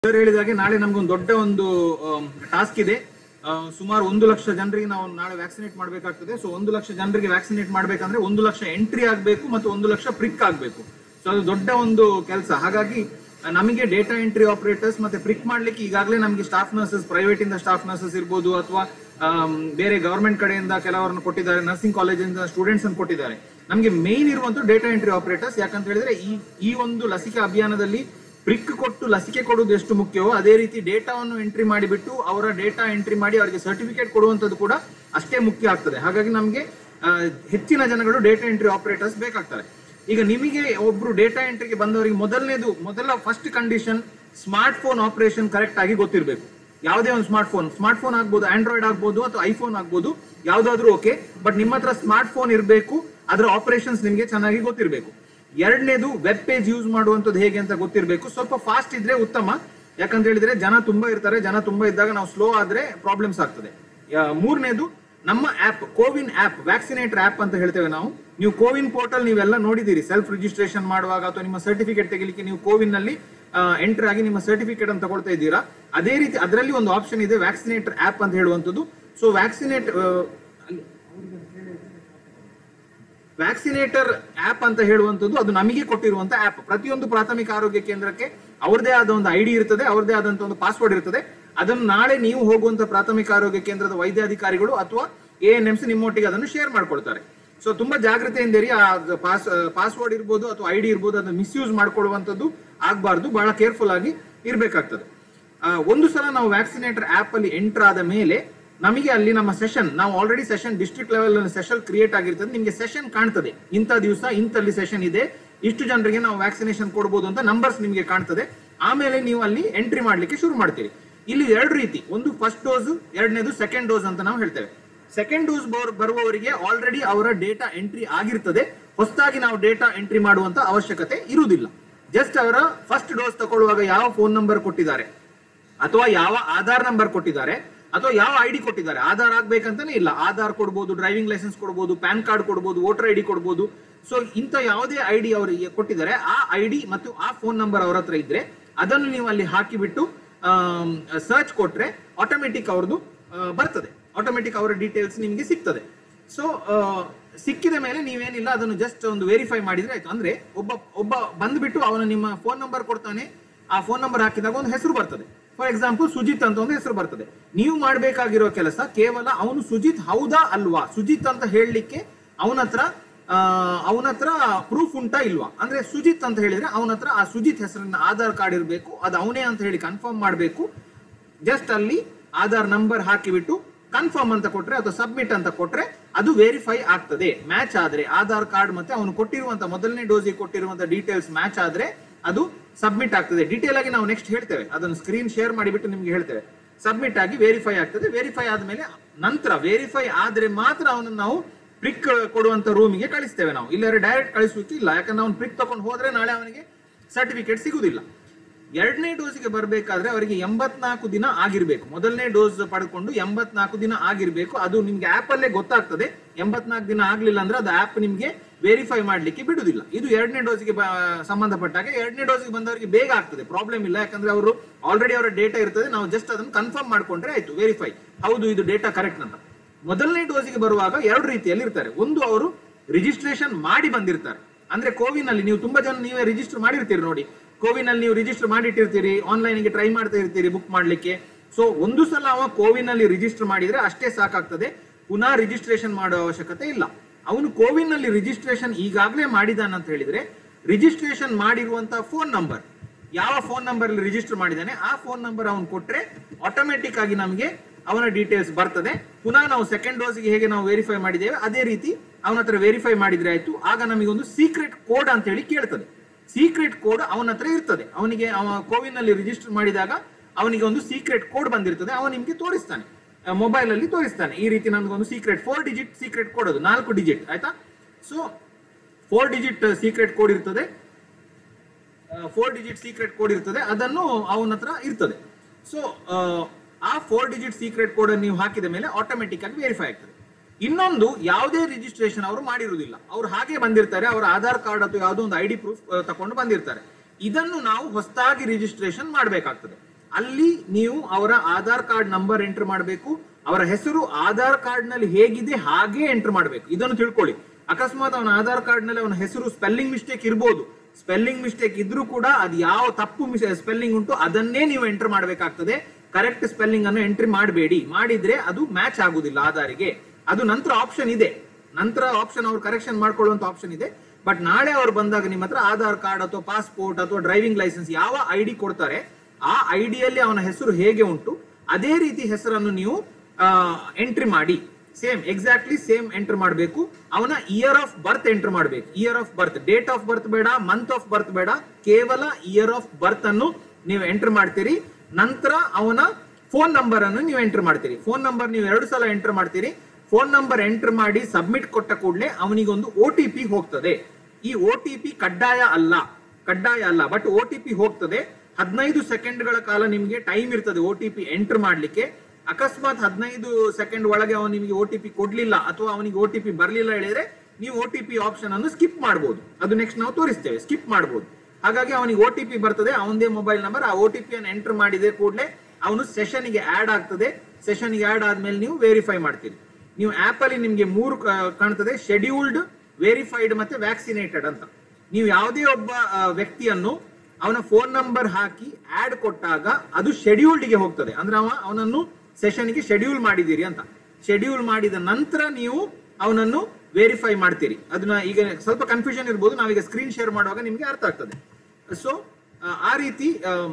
Sir ಹೇಳಿದಾಗೆ ನಾಳೆ ನಮ್ಗೊಂದು ದೊಡ್ಡ ಒಂದು ಟಾಸ್ಕ್ ಇದೆ ಆ, ಸುಮಾರು ಒಂದು ಲಕ್ಷ ಜನರಿಗೆ ನಾವು ನಾಳೆ ವ್ಯಾಕ್ಸಿನೇಟ್ ಮಾಡಬೇಕಾಗ್ತದೆ ಸೊ ಒಂದು ಲಕ್ಷ ಜನರಿಗೆ ವ್ಯಾಕ್ಸಿನೇಟ್ ಮಾಡಬೇಕಂದ್ರೆ ಒಂದು ಲಕ್ಷ ಎಂಟ್ರಿ ಆಗಬೇಕು ಮತ್ತು ಒಂದು ಲಕ್ಷ ಪ್ರಿಕ್ ಆಗಬೇಕು ಸೊ ಅದು ದೊಡ್ಡ ಒಂದು ಕೆಲಸ ಹಾಗಾಗಿ ಆ, ನಮಗೆ ಡೇಟಾ ಎಂಟ್ರಿ ಆಪರೇಟರ್ಸ್ ಮತ್ತೆ ಪ್ರಿಕ್ ಮಾಡ್ಲಿಕ್ಕೆ ಈಗಾಗಲೇ ನಮಗೆ ಸ್ಟಾಫ್ ನರ್ಸಸ್ ಪ್ರೈವೇಟ್ ಇಂದ ಸ್ಟಾಫ್ ನರ್ಸಸ್ ಇರ್ಬೋದು ಅಥವಾ ಬೇರೆ ಗವರ್ಮೆಂಟ್ ಕಡೆಯಿಂದ ಕೆಲವರನ್ನು ಕೊಟ್ಟಿದ್ದಾರೆ ನರ್ಸಿಂಗ್ ಕಾಲೇಜಿಂದ ಸ್ಟೂಡೆಂಟ್ಸ್ ಅನ್ನು ಕೊಟ್ಟಿದ್ದಾರೆ ನಮಗೆ ಮೇನ್ ಇರುವಂತ ಡೇಟಾ ಎಂಟ್ರಿ ಆಪರೇಟರ್ಸ್ ಯಾಕಂತ ಹೇಳಿದ್ರೆ ಈ ಈ ಒಂದು ಲಸಿಕೆ ಅಭಿಯಾನದಲ್ಲಿ ಪ್ರಿಕ್ ಕೊಟ್ಟು ಲಸಿಕೆ ಕೊಡುವುದು ಎಷ್ಟು ಮುಖ್ಯವೋ ಅದೇ ರೀತಿ ಡೇಟಾವನ್ನು ಎಂಟ್ರಿ ಮಾಡಿಬಿಟ್ಟು ಅವರ ಡೇಟಾ ಎಂಟ್ರಿ ಮಾಡಿ ಅವರಿಗೆ ಸರ್ಟಿಫಿಕೇಟ್ ಕೊಡುವಂಥದ್ದು ಕೂಡ ಅಷ್ಟೇ ಮುಖ್ಯ ಆಗ್ತದೆ ಹಾಗಾಗಿ ನಮಗೆ ಹೆಚ್ಚಿನ ಜನಗಳು ಡೇಟಾ ಎಂಟ್ರಿ ಆಪರೇಟರ್ಸ್ ಬೇಕಾಗ್ತಾರೆ ಈಗ ನಿಮಗೆ ಒಬ್ರು ಡೇಟಾ ಎಂಟ್ರಿಗೆ ಬಂದವರಿಗೆ ಮೊದಲನೇದು ಮೊದಲ first condition smart phone operation correct ಆಗಿ ಗೊತ್ತಿರಬೇಕು ಯಾವುದೇ ಒಂದು ಸ್ಮಾರ್ಟ್ ಫೋನ್ ಸ್ಮಾರ್ಟ್ ಫೋನ್ ಆಗ್ಬೋದು ಆಂಡ್ರಾಯ್ಡ್ ಆಗ್ಬೋದು ಅಥವಾ ಐಫೋನ್ ಆಗ್ಬೋದು ಯಾವ್ದಾದ್ರು ಓಕೆ ಬಟ್ ನಿಮ್ಮ ಹತ್ರ ಸ್ಮಾರ್ಟ್ ಫೋನ್ ಇರಬೇಕು ಅದರ ಆಪರೇಷನ್ಸ್ ನಿಮಗೆ ಚೆನ್ನಾಗಿ ಗೊತ್ತಿರಬೇಕು ಎರಡನೇದು ವೆಬ್ ಪೇಜ್ ಯೂಸ್ ಮಾಡುವಂಥದ್ದು ಹೇಗೆ ಅಂತ ಗೊತ್ತಿರಬೇಕು ಸ್ವಲ್ಪ ಫಾಸ್ಟ್ ಇದ್ರೆ ಉತ್ತಮ ಯಾಕಂತ ಹೇಳಿದ್ರೆ ಜನ ತುಂಬಾ ಇರ್ತಾರೆ ಜನ ತುಂಬಾ ಇದ್ದಾಗ ನಾವು ಸ್ಲೋ ಆದ್ರೆ ಪ್ರಾಬ್ಲಮ್ಸ್ ಆಗ್ತದೆ ಯಾ- ಮೂರನೇದು ನಮ್ಮ app CoWIN app vaccinator app ಅಂತ ಹೇಳ್ತೇವೆ ನಾವು ನೀವು ಕೋವಿನ್ ಪೋರ್ಟಲ್ ನೀವೆಲ್ಲ ನೋಡಿದ್ದೀರಿ ಸೆಲ್ಫ್ ರಿಜಿಸ್ಟ್ರೇಷನ್ ಮಾಡುವಾಗ ಅಥವಾ ನಿಮ್ಮ ಸರ್ಟಿಫಿಕೇಟ್ ತೆಗಿಲಿಕ್ಕೆ ನೀವು ಕೋವಿನ್ ನಲ್ಲಿ ಎಂಟರ್ ಆಗಿ ನಿಮ್ಮ ಸರ್ಟಿಫಿಕೇಟ್ ಅನ್ನು ತಗೊಳ್ತಾ ಇದ್ದೀರಾ ಅದೇ ರೀತಿ ಅದರಲ್ಲಿ ಒಂದು ಆಪ್ಷನ್ ಇದೆ ವ್ಯಾಕ್ಸಿನೇಟರ್ ಆಪ್ ಅಂತ ಹೇಳುವಂಥದ್ದು ಸೊ ವ್ಯಾಕ್ಸಿನೇಟ್ ವ್ಯಾಕ್ಸಿನೇಟರ್ ಆಪ್ ಅಂತ ಹೇಳುವಂಥದ್ದು ಅದು ನಮಗೆ ಕೊಟ್ಟಿರುವಂತ ಆಪ್ ಪ್ರತಿಯೊಂದು ಪ್ರಾಥಮಿಕ ಆರೋಗ್ಯ ಕೇಂದ್ರಕ್ಕೆ ಅವ್ರದೇ ಆದ ಒಂದು ಐಡಿ ಇರ್ತದೆ ಅವ್ರದೇ ಆದಂತ ಒಂದು ಪಾಸ್ವರ್ಡ್ ಇರ್ತದೆ ಅದನ್ನು ನಾಳೆ ನೀವು ಹೋಗುವಂತ ಪ್ರಾಥಮಿಕ ಆರೋಗ್ಯ ಕೇಂದ್ರದ ವೈದ್ಯಾಧಿಕಾರಿಗಳು ಅಥವಾ ಎ ಎನ್ ಎಮ್ಸ್ ನಿಮ್ಮೊಟ್ಟಿಗೆ ಅದನ್ನು ಶೇರ್ ಮಾಡ್ಕೊಳ್ತಾರೆ ಸೊ ತುಂಬಾ ಜಾಗ್ರತೆಯಿಂದ ಇರಿ ಆ ಪಾಸ್ ಪಾಸ್ವರ್ಡ್ ಇರ್ಬೋದು ಅಥವಾ ಐಡಿ ಇರ್ಬೋದು ಅದನ್ನು ಮಿಸ್ಯೂಸ್ ಮಾಡ್ಕೊಳ್ಳುವಂಥದ್ದು ಆಗಬಾರ್ದು ಬಹಳ ಕೇರ್ಫುಲ್ ಆಗಿ ಇರಬೇಕಾಗ್ತದೆ ಆ, ಒಂದು ಸಲ ನಾವು ವ್ಯಾಕ್ಸಿನೇಟರ್ ಆಪ್ ಅಲ್ಲಿ ಎಂಟರ್ ಆದ ಮೇಲೆ ನಮಗೆ ಅಲ್ಲಿ ನಮ್ಮ ಸೆಷನ್ ನಾವು already session district level session create ಆಗಿರ್ತದೆ ನಿಮಗೆ ಸೆಷನ್ ಕಾಣ್ತದೆ ಇಂಥ ದಿವಸ ಇಂಥಲ್ಲಿ ಸೆಷನ್ ಇದೆ ಇಷ್ಟು ಜನರಿಗೆ ನಾವು ವ್ಯಾಕ್ಸಿನೇಷನ್ ಕೊಡ್ಬೋದು ಅಂತ ನಂಬರ್ಸ್ ನಿಮಗೆ ಕಾಣ್ತದೆ ಆಮೇಲೆ ನೀವು ಅಲ್ಲಿ ಎಂಟ್ರಿ ಮಾಡ್ಲಿಕ್ಕೆ ಶುರು ಮಾಡ್ತೀರಿ ಇಲ್ಲಿ ಎರಡು ರೀತಿ ಒಂದು ಫಸ್ಟ್ ಡೋಸ್ ಎರಡನೇದು ಸೆಕೆಂಡ್ ಡೋಸ್ ಅಂತ ನಾವು ಹೇಳ್ತೇವೆ ಸೆಕೆಂಡ್ ಡೋಸ್ ಬರುವವರಿಗೆ ಆಲ್ರೆಡಿ ಅವರ ಡೇಟಾ ಎಂಟ್ರಿ ಆಗಿರ್ತದೆ ಹೊಸದಾಗಿ ನಾವು ಡೇಟಾ ಎಂಟ್ರಿ ಮಾಡುವಂತ ಅವಶ್ಯಕತೆ ಇರುವುದಿಲ್ಲ ಜಸ್ಟ್ ಅವರ ಫಸ್ಟ್ ಡೋಸ್ ತಗೊಳ್ಳುವಾಗ ಯಾವ ಫೋನ್ ನಂಬರ್ ಕೊಟ್ಟಿದ್ದಾರೆ ಅಥವಾ ಯಾವ ಆಧಾರ್ ನಂಬರ್ ಕೊಟ್ಟಿದ್ದಾರೆ ಅಥವಾ ಯಾವ ಐಡಿ ಕೊಟ್ಟಿದ್ದಾರೆ ಆಧಾರ್ ಆಗ್ಬೇಕಂತಾನೆ ಇಲ್ಲ ಆಧಾರ್ ಕೊಡ್ಬೋದು ಡ್ರೈವಿಂಗ್ ಲೈಸೆನ್ಸ್ ಕೊಡ್ಬೋದು ಪ್ಯಾನ್ ಕಾರ್ಡ್ ಕೊಡ್ಬೋದು ವೋಟರ್ ಐಡಿ ಕೊಡ್ಬೋದು ಸೊ ಇಂಥ ಯಾವುದೇ ಐಡಿ ಅವರಿಗೆ ಕೊಟ್ಟಿದ್ದಾರೆ ಆ ಐಡಿ ಮತ್ತು ಆ ಫೋನ್ ನಂಬರ್ ಅವರ ಹತ್ರ ಇದ್ರೆ ಅದನ್ನು ನೀವು ಅಲ್ಲಿ ಹಾಕಿಬಿಟ್ಟು ಸರ್ಚ್ ಕೊಟ್ರೆ ಆಟೋಮೆಟಿಕ್ ಅವ್ರದ್ದು ಆ, ಬರ್ತದೆ ಆಟೋಮೆಟಿಕ್ ಅವರ ಡೀಟೇಲ್ಸ್ ನಿಮಗೆ ಸಿಗ್ತದೆ ಸೊ ಸಿಕ್ಕಿದ ಮೇಲೆ ನೀವೇನಿಲ್ಲ ಅದನ್ನು ಜಸ್ಟ್ ಒಂದು ವೆರಿಫೈ ಮಾಡಿದ್ರೆ ಆಯ್ತು ಅಂದ್ರೆ ಒಬ್ಬ ಒಬ್ಬ ಬಂದ್ಬಿಟ್ಟು ಅವನು ನಿಮ್ಮ ಫೋನ್ ನಂಬರ್ ಕೊಡ್ತಾನೆ ಆ ಫೋನ್ ನಂಬರ್ ಹಾಕಿದಾಗ ಒಂದು ಹೆಸರು ಬರ್ತದೆ ಫಾರ್ ಎಕ್ಸಾಂಪಲ್ ಸುಜಿತ್ ಅಂತ ಒಂದು ಹೆಸರು ಬರ್ತದೆ ನೀವು ಮಾಡಬೇಕಾಗಿರೋ ಕೆಲಸ ಕೇವಲ ಅವನು ಸುಜಿತ್ ಹೌದಾ ಅಲ್ವಾ ಸುಜಿತ್ ಅಂತ ಹೇಳಲಿಕ್ಕೆ ಅವನ ಹತ್ರ ಅವನ ಹತ್ರ ಪ್ರೂಫ್ ಉಂಟಾ ಇಲ್ವಾ ಅಂದ್ರೆ ಸುಜಿತ್ ಅಂತ ಹೇಳಿದ್ರೆ ಅವನ ಹತ್ರ ಆ ಸುಜಿತ್ ಹೆಸರಿನ ಆಧಾರ್ ಕಾರ್ಡ್ ಇರಬೇಕು ಅದು ಅವನೇ ಅಂತ ಹೇಳಿ ಕನ್ಫರ್ಮ್ ಮಾಡಬೇಕು ಜಸ್ಟ್ ಅಲ್ಲಿ ಆಧಾರ್ ನಂಬರ್ ಹಾಕಿಬಿಟ್ಟು ಕನ್ಫರ್ಮ್ ಅಂತ ಕೊಟ್ರೆ ಅಥವಾ ಸಬ್ಮಿಟ್ ಅಂತ ಕೊಟ್ರೆ ಅದು ವೆರಿಫೈ ಆಗ್ತದೆ ಮ್ಯಾಚ್ ಆದ್ರೆ ಆಧಾರ್ ಕಾರ್ಡ್ ಮತ್ತೆ ಅವನು ಕೊಟ್ಟಿರುವಂತ ಮೊದಲನೇ ಡೋಸಿಗೆ ಕೊಟ್ಟಿರುವಂತ ಡೀಟೇಲ್ಸ್ ಮ್ಯಾಚ್ ಆದ್ರೆ ಅದು ಸಬ್ಮಿಟ್ ಆಗ್ತದೆ ಡೀಟೇಲ್ ಆಗಿ ನಾವು ನೆಕ್ಸ್ಟ್ ಹೇಳ್ತೇವೆ ಅದನ್ನು ಸ್ಕ್ರೀನ್ ಶೇರ್ ಮಾಡಿಬಿಟ್ಟು ನಿಮ್ಗೆ ಹೇಳ್ತೇವೆ ಸಬ್ಮಿಟ್ ಆಗಿ ವೆರಿಫೈ ಆಗ್ತದೆ ವೆರಿಫೈ ಆದ್ಮೇಲೆ ನಂತರ ವೆರಿಫೈ ಆದ್ರೆ ಮಾತ್ರ ಅವನನ್ನು ನಾವು ಪ್ರಿಕ್ ಕೊಡುವಂತ ರೂಮಿಗೆ ಕಳಿಸ್ತೇವೆ ನಾವು ಇಲ್ಲಾರೆ ಡೈರೆಕ್ಟ್ ಕಳಿಸಲಿಕ್ಕೆ ಇಲ್ಲ ಯಾಕಂದ್ರೆ ಅವ್ನು ಪ್ರಿಕ್ ತಗೊಂಡು ಹೋದ್ರೆ ನಾಳೆ ಅವನಿಗೆ ಸರ್ಟಿಫಿಕೇಟ್ ಸಿಗುದಿಲ್ಲ ಎರಡನೇ ಡೋಸ್ಗೆ ಬರಬೇಕಾದ್ರೆ ಅವರಿಗೆ ಎಂಬತ್ನಾಲ್ಕು ದಿನ ಆಗಿರ್ಬೇಕು ಮೊದಲನೇ ಡೋಸ್ ಪಡ್ಕೊಂಡು ಎಂಬತ್ನಾಲ್ಕು ದಿನ ಆಗಿರ್ಬೇಕು ಅದು ನಿಮ್ಗೆ ಆಪ್ ಅಲ್ಲೇ ಗೊತ್ತಾಗ್ತದೆ ಎಂಬತ್ನಾಲ್ಕು ದಿನ ಆಗ್ಲಿಲ್ಲ ಅಂದ್ರೆ ಅದು ಆಪ್ ನಿಮ್ಗೆ ವೆರಿಫೈ ಮಾಡ್ಲಿಕ್ಕೆ ಬಿಡುದಿಲ್ಲ ಇದು ಎರಡನೇ ಡೋಸ್ಗೆ ಸಂಬಂಧಪಟ್ಟಾಗ ಎರಡನೇ ಡೋಸ್ಗೆ ಬಂದವರಿಗೆ ಬೇಗ ಆಗ್ತದೆ ಪ್ರಾಬ್ಲಮ್ ಇಲ್ಲ ಯಾಕಂದ್ರೆ ಅವರು ಆಲ್ರೆಡಿ ಅವರ ಡೇಟಾ ಇರ್ತದೆ ನಾವು ಜಸ್ಟ್ ಅದನ್ನು ಕನ್ಫರ್ಮ್ ಮಾಡ್ಕೊಂಡ್ರೆ ಆಯ್ತು ವೆರಿಫೈ ಹೌದು ಇದು ಡೇಟಾ ಕರೆಕ್ಟ್ ಅಂತ ಮೊದಲನೇ ಡೋಸ್ಗೆ ಬರುವಾಗ ಎರಡು ರೀತಿಯಲ್ಲಿ ಇರ್ತಾರೆ ಒಂದು ಅವರು ರಿಜಿಸ್ಟ್ರೇಷನ್ ಮಾಡಿ ಬಂದಿರ್ತಾರೆ ಅಂದ್ರೆ ಕೋವಿನ್ ಅಲ್ಲಿ ನೀವು ತುಂಬಾ ಜನ ನೀವೇ ರಿಜಿಸ್ಟರ್ ಮಾಡಿರ್ತೀರಿ ನೋಡಿ ಕೋವಿನ್ ಅಲ್ಲಿ ನೀವು ರಿಜಿಸ್ಟರ್ ಮಾಡಿಟ್ಟಿರ್ತೀರಿ ಆನ್ಲೈನ್ ಗೆ ಟ್ರೈ ಮಾಡ್ತಾ ಇರ್ತೀರಿ ಬುಕ್ ಮಾಡ್ಲಿಕ್ಕೆ ಸೊ ಒಂದು ಸಲ ಅವ ಕೋವಿನ್ ಅಲ್ಲಿ ರಿಜಿಸ್ಟರ್ ಮಾಡಿದ್ರೆ ಅಷ್ಟೇ ಸಾಕಾಗ್ತದೆ ಪುನಃ ರಿಜಿಸ್ಟ್ರೇಷನ್ ಮಾಡೋ ಅವಶ್ಯಕತೆ ಇಲ್ಲ ಅವನು ಕೋವಿನ್ ಅಲ್ಲಿ ರಿಜಿಸ್ಟ್ರೇಷನ್ ಈಗಾಗಲೇ ಮಾಡಿದಾನ ಅಂತ ಹೇಳಿದ್ರೆ ರಿಜಿಸ್ಟ್ರೇಷನ್ ಮಾಡಿರುವಂತಹ ಫೋನ್ ನಂಬರ್ ಯಾವ ಫೋನ್ ನಂಬರ್ ಅಲ್ಲಿ ರಿಜಿಸ್ಟರ್ ಮಾಡಿದ್ದಾನೆ ಆ ಫೋನ್ ನಂಬರ್ ಅವನು ಕೊಟ್ರೆ ಆಟೋಮೆಟಿಕ್ ಆಗಿ ನಮಗೆ ಅವನ ಡೀಟೇಲ್ಸ್ ಬರ್ತದೆ ಪುನಃ ನಾವು ಸೆಕೆಂಡ್ ಡೋಸ್ಗೆ ಹೇಗೆ ನಾವು ವೆರಿಫೈ ಮಾಡಿದ್ದೇವೆ ಅದೇ ರೀತಿ ಅವನ ಹತ್ರ ವೆರಿಫೈ ಮಾಡಿದ್ರೆ ಆಯ್ತು ಆಗ ನಮಗೆ ಒಂದು ಸೀಕ್ರೆಟ್ ಕೋಡ್ ಅಂತ ಹೇಳಿ ಕೇಳ್ತದೆ ಸೀಕ್ರೆಟ್ ಕೋಡ್ ಅವನ ಹತ್ರ ಇರ್ತದೆ ಅವನಿಗೆ ಅವ ಕೋವಿನ್ ಅಲ್ಲಿ ರಿಜಿಸ್ಟರ್ ಮಾಡಿದಾಗ ಅವನಿಗೆ ಒಂದು ಸೀಕ್ರೆಟ್ ಕೋಡ್ ಬಂದಿರ್ತದೆ ಅವ ನಿಮ್ಗೆ ತೋರಿಸ್ತಾನೆ ಮೊಬೈಲ್ ಅಲ್ಲಿ ತೋರಿಸ್ತಾನೆ ಈ ರೀತಿ ನನ್ಗೊಂದು secret four digit secret code ಅದು ನಾಲ್ಕು ಡಿಜಿಟ್ ಆಯ್ತಾ so four digit secret code ಇರ್ತದೆ ಫೋರ್ ಡಿಜಿಟ್ ಸೀಕ್ರೆಟ್ ಕೋಡ್ ಇರ್ತದೆ ಅದನ್ನು ಅವನ ಹತ್ರ ಇರ್ತದೆ ಸೊ ಆ ಫೋರ್ ಡಿಜಿಟ್ ಸೀಕ್ರೆಟ್ ಕೋಡ್ ಅನ್ನು ನೀವು ಹಾಕಿದ ಮೇಲೆ ಆಟೋಮೆಟಿಕ್ ಆಗಿ ವೆರಿಫೈ ಆಗ್ತದೆ ಇನ್ನೊಂದು ಯಾವುದೇ ರಿಜಿಸ್ಟ್ರೇಷನ್ ಅವರು ಮಾಡಿರುವುದಿಲ್ಲ ಅವ್ರು ಹಾಗೆ ಬಂದಿರ್ತಾರೆ ಅವರ ಆಧಾರ್ ಕಾರ್ಡ್ ಅಥವಾ ಯಾವುದೋ ಒಂದು ಐ ಡಿ ಪ್ರೂಫ್ ತಕೊಂಡು ಬಂದಿರ್ತಾರೆ ಇದನ್ನು ನಾವು ಹೊಸದಾಗಿ ರಿಜಿಸ್ಟ್ರೇಷನ್ ಮಾಡಬೇಕಾಗ್ತದೆ ಅಲ್ಲಿ ನೀವು ಅವರ ಆಧಾರ್ ಕಾರ್ಡ್ ನಂಬರ್ ಎಂಟರ್ ಮಾಡಬೇಕು ಅವರ ಹೆಸರು ಆಧಾರ್ ಕಾರ್ಡ್ ನಲ್ಲಿ ಹೇಗಿದೆ ಹಾಗೆ ಎಂಟರ್ ಮಾಡಬೇಕು ಇದನ್ನು ತಿಳ್ಕೊಳ್ಳಿ ಅಕಸ್ಮಾತ್ ಅವನ ಆಧಾರ್ ಕಾರ್ಡ್ ನಲ್ಲಿ ಅವನ ಹೆಸರು ಸ್ಪೆಲ್ಲಿಂಗ್ ಮಿಸ್ಟೇಕ್ ಇರ್ಬೋದು ಸ್ಪೆಲ್ಲಿಂಗ್ ಮಿಸ್ಟೇಕ್ ಇದ್ರೂ ಕೂಡ ಅದು ಯಾವ ತಪ್ಪು ಸ್ಪೆಲ್ಲಿಂಗ್ ಉಂಟು ಅದನ್ನೇ ನೀವು ಎಂಟರ್ ಮಾಡಬೇಕಾಗ್ತದೆ ಕರೆಕ್ಟ್ ಸ್ಪೆಲ್ಲಿಂಗ್ ಅನ್ನು ಎಂಟ್ರಿ ಮಾಡಬೇಡಿ ಮಾಡಿದ್ರೆ ಅದು ಮ್ಯಾಚ್ ಆಗುದಿಲ್ಲ ಆಧಾರಿಗೆ ಅದು ನಂತರ ಆಪ್ಷನ್ ಇದೆ ನಂತರ ಆಪ್ಷನ್ ಅವ್ರು ಕರೆಕ್ಷನ್ ಮಾಡ್ಕೊಳ್ಳುವಂತ ಆಪ್ಷನ್ ಇದೆ ಬಟ್ ನಾಳೆ ಅವ್ರು ಬಂದಾಗ ನಿಮ್ಮ ಹತ್ರ ಆಧಾರ್ ಕಾರ್ಡ್ ಅಥವಾ ಪಾಸ್ಪೋರ್ಟ್ ಅಥವಾ ಡ್ರೈವಿಂಗ್ ಲೈಸೆನ್ಸ್ ಯಾವ ಐ ಡಿ ಕೊಡ್ತಾರೆ ಆ ಐ ಡಿಯಲ್ಲಿ ಅವನ ಹೆಸರು ಹೇಗೆ ಉಂಟು ಅದೇ ರೀತಿ ಹೆಸರನ್ನು ನೀವು ಎಂಟ್ರಿ ಮಾಡಿ ಸೇಮ್ ಎಕ್ಸಾಕ್ಟ್ಲಿ ಸೇಮ್ ಎಂಟರ್ ಮಾಡಬೇಕು ಅವನ ಇಯರ್ ಆಫ್ ಬರ್ತ್ ಎಂಟರ್ ಮಾಡಬೇಕು year of birth date of birth ಬೇಡ ಮಂತ್ ಆಫ್ ಬರ್ತ್ ಬೇಡ ಕೇವಲ ಇಯರ್ ಆಫ್ ಬರ್ತ್ ಅನ್ನು ನೀವು ಎಂಟರ್ ಮಾಡ್ತೀರಿ ನಂತರ ಅವನ ಫೋನ್ ನಂಬರ್ ಅನ್ನು ನೀವು ಎಂಟರ್ ಮಾಡ್ತೀರಿ ಫೋನ್ ನಂಬರ್ ನೀವು ಎರಡು ಸಲ ಎಂಟರ್ ಮಾಡ್ತೀರಿ ಫೋನ್ ನಂಬರ್ ಎಂಟರ್ ಮಾಡಿ ಸಬ್ಮಿಟ್ ಕೊಟ್ಟ ಕೂಡಲೇ ಅವನಿಗೊಂದು ಒ ಟಿ ಪಿ ಹೋಗ್ತದೆ ಈ ಒ ಟಿ ಪಿ ಕಡ್ಡಾಯ ಅಲ್ಲ ಕಡ್ಡಾಯ ಅಲ್ಲ ಬಟ್ ಒ ಟಿ ಪಿ ಹೋಗ್ತದೆ ಹದಿನೈದು ಸೆಕೆಂಡ್ಗಳ ಕಾಲ ನಿಮಗೆ ಟೈಮ್ ಇರ್ತದೆ ಒ ಟಿ ಪಿ ಎಂಟರ್ ಮಾಡ್ಲಿಕ್ಕೆ ಅಕಸ್ಮಾತ್ ಹದಿನೈದು ಸೆಕೆಂಡ್ ಒಳಗೆ ಅವನು ನಿಮಗೆ ಒ ಟಿ ಪಿ ಕೊಡ್ಲಿಲ್ಲ ಅಥವಾ ಅವನಿಗೆ ಒ ಟಿ ಪಿ ಬರಲಿಲ್ಲ ಹೇಳಿದ್ರೆ ನೀವು ಒ ಟಿ ಪಿ ಆಪ್ಷನ್ ಅನ್ನು ಸ್ಕಿಪ್ ಮಾಡಬಹುದು ಅದು ನೆಕ್ಸ್ಟ್ ನಾವು ತೋರಿಸ್ತೇವೆ ಸ್ಕಿಪ್ ಮಾಡಬಹುದು ಹಾಗಾಗಿ ಅವನಿಗೆ ಒ ಟಿ ಪಿ ಬರ್ತದೆ ಅವನದೇ ಮೊಬೈಲ್ ನಂಬರ್ ಆ ಒ ಟಿ ಪಿ ಅನ್ನು ಎಂಟರ್ ಮಾಡಿದೆ ಕೂಡಲೇ ಅವನು ಸೆಷನ್ಗೆ ಆಡ್ ಆಗ್ತದೆ ಸೆಷನ್ಗೆ ಆಡ್ ಆದ್ಮೇಲೆ ನೀವು ವೆರಿಫೈ ಮಾಡ್ತೀರಿ ನೀವು ಆಪ್ ಅಲ್ಲಿ ನಿಮಗೆ ಮೂರು ಕಾ- ಕಾಣ್ತದೆ ಶೆಡ್ಯೂಲ್ಡ್ ವೆರಿಫೈಡ್ ಮತ್ತೆ ವ್ಯಾಕ್ಸಿನೇಟೆಡ್ ಅಂತ ನೀವು ಯಾವುದೇ ಒಬ್ಬ ಆ, ವ್ಯಕ್ತಿಯನ್ನು ಅವನ ಫೋನ್ ನಂಬರ್ ಹಾಕಿ ಆಡ್ ಕೊಟ್ಟಾಗ ಅದು scheduled ಗೆ ಹೋಗ್ತದೆ ಅಂದ್ರೆ ಅವ ಅವನನ್ನು ಸೆಷನ್ಗೆ ಶೆಡ್ಯೂಲ್ ಮಾಡಿದ್ದೀರಿ ಅಂತ ಶೆಡ್ಯೂಲ್ ಮಾಡಿದ ನಂತರ ನೀವು ಅವನನ್ನು ವೆರಿಫೈ ಮಾಡ್ತೀರಿ ಅದನ್ನ ಈಗ ಸ್ವಲ್ಪ ಕನ್ಫ್ಯೂಷನ್ ಇರ್ಬೋದು ನಾವೀಗ ಸ್ಕ್ರೀನ್ ಶೇರ್ ಮಾಡುವಾಗ ನಿಮಗೆ ಅರ್ಥ ಆಗ್ತದೆ ಸೊ ಆ ರೀತಿ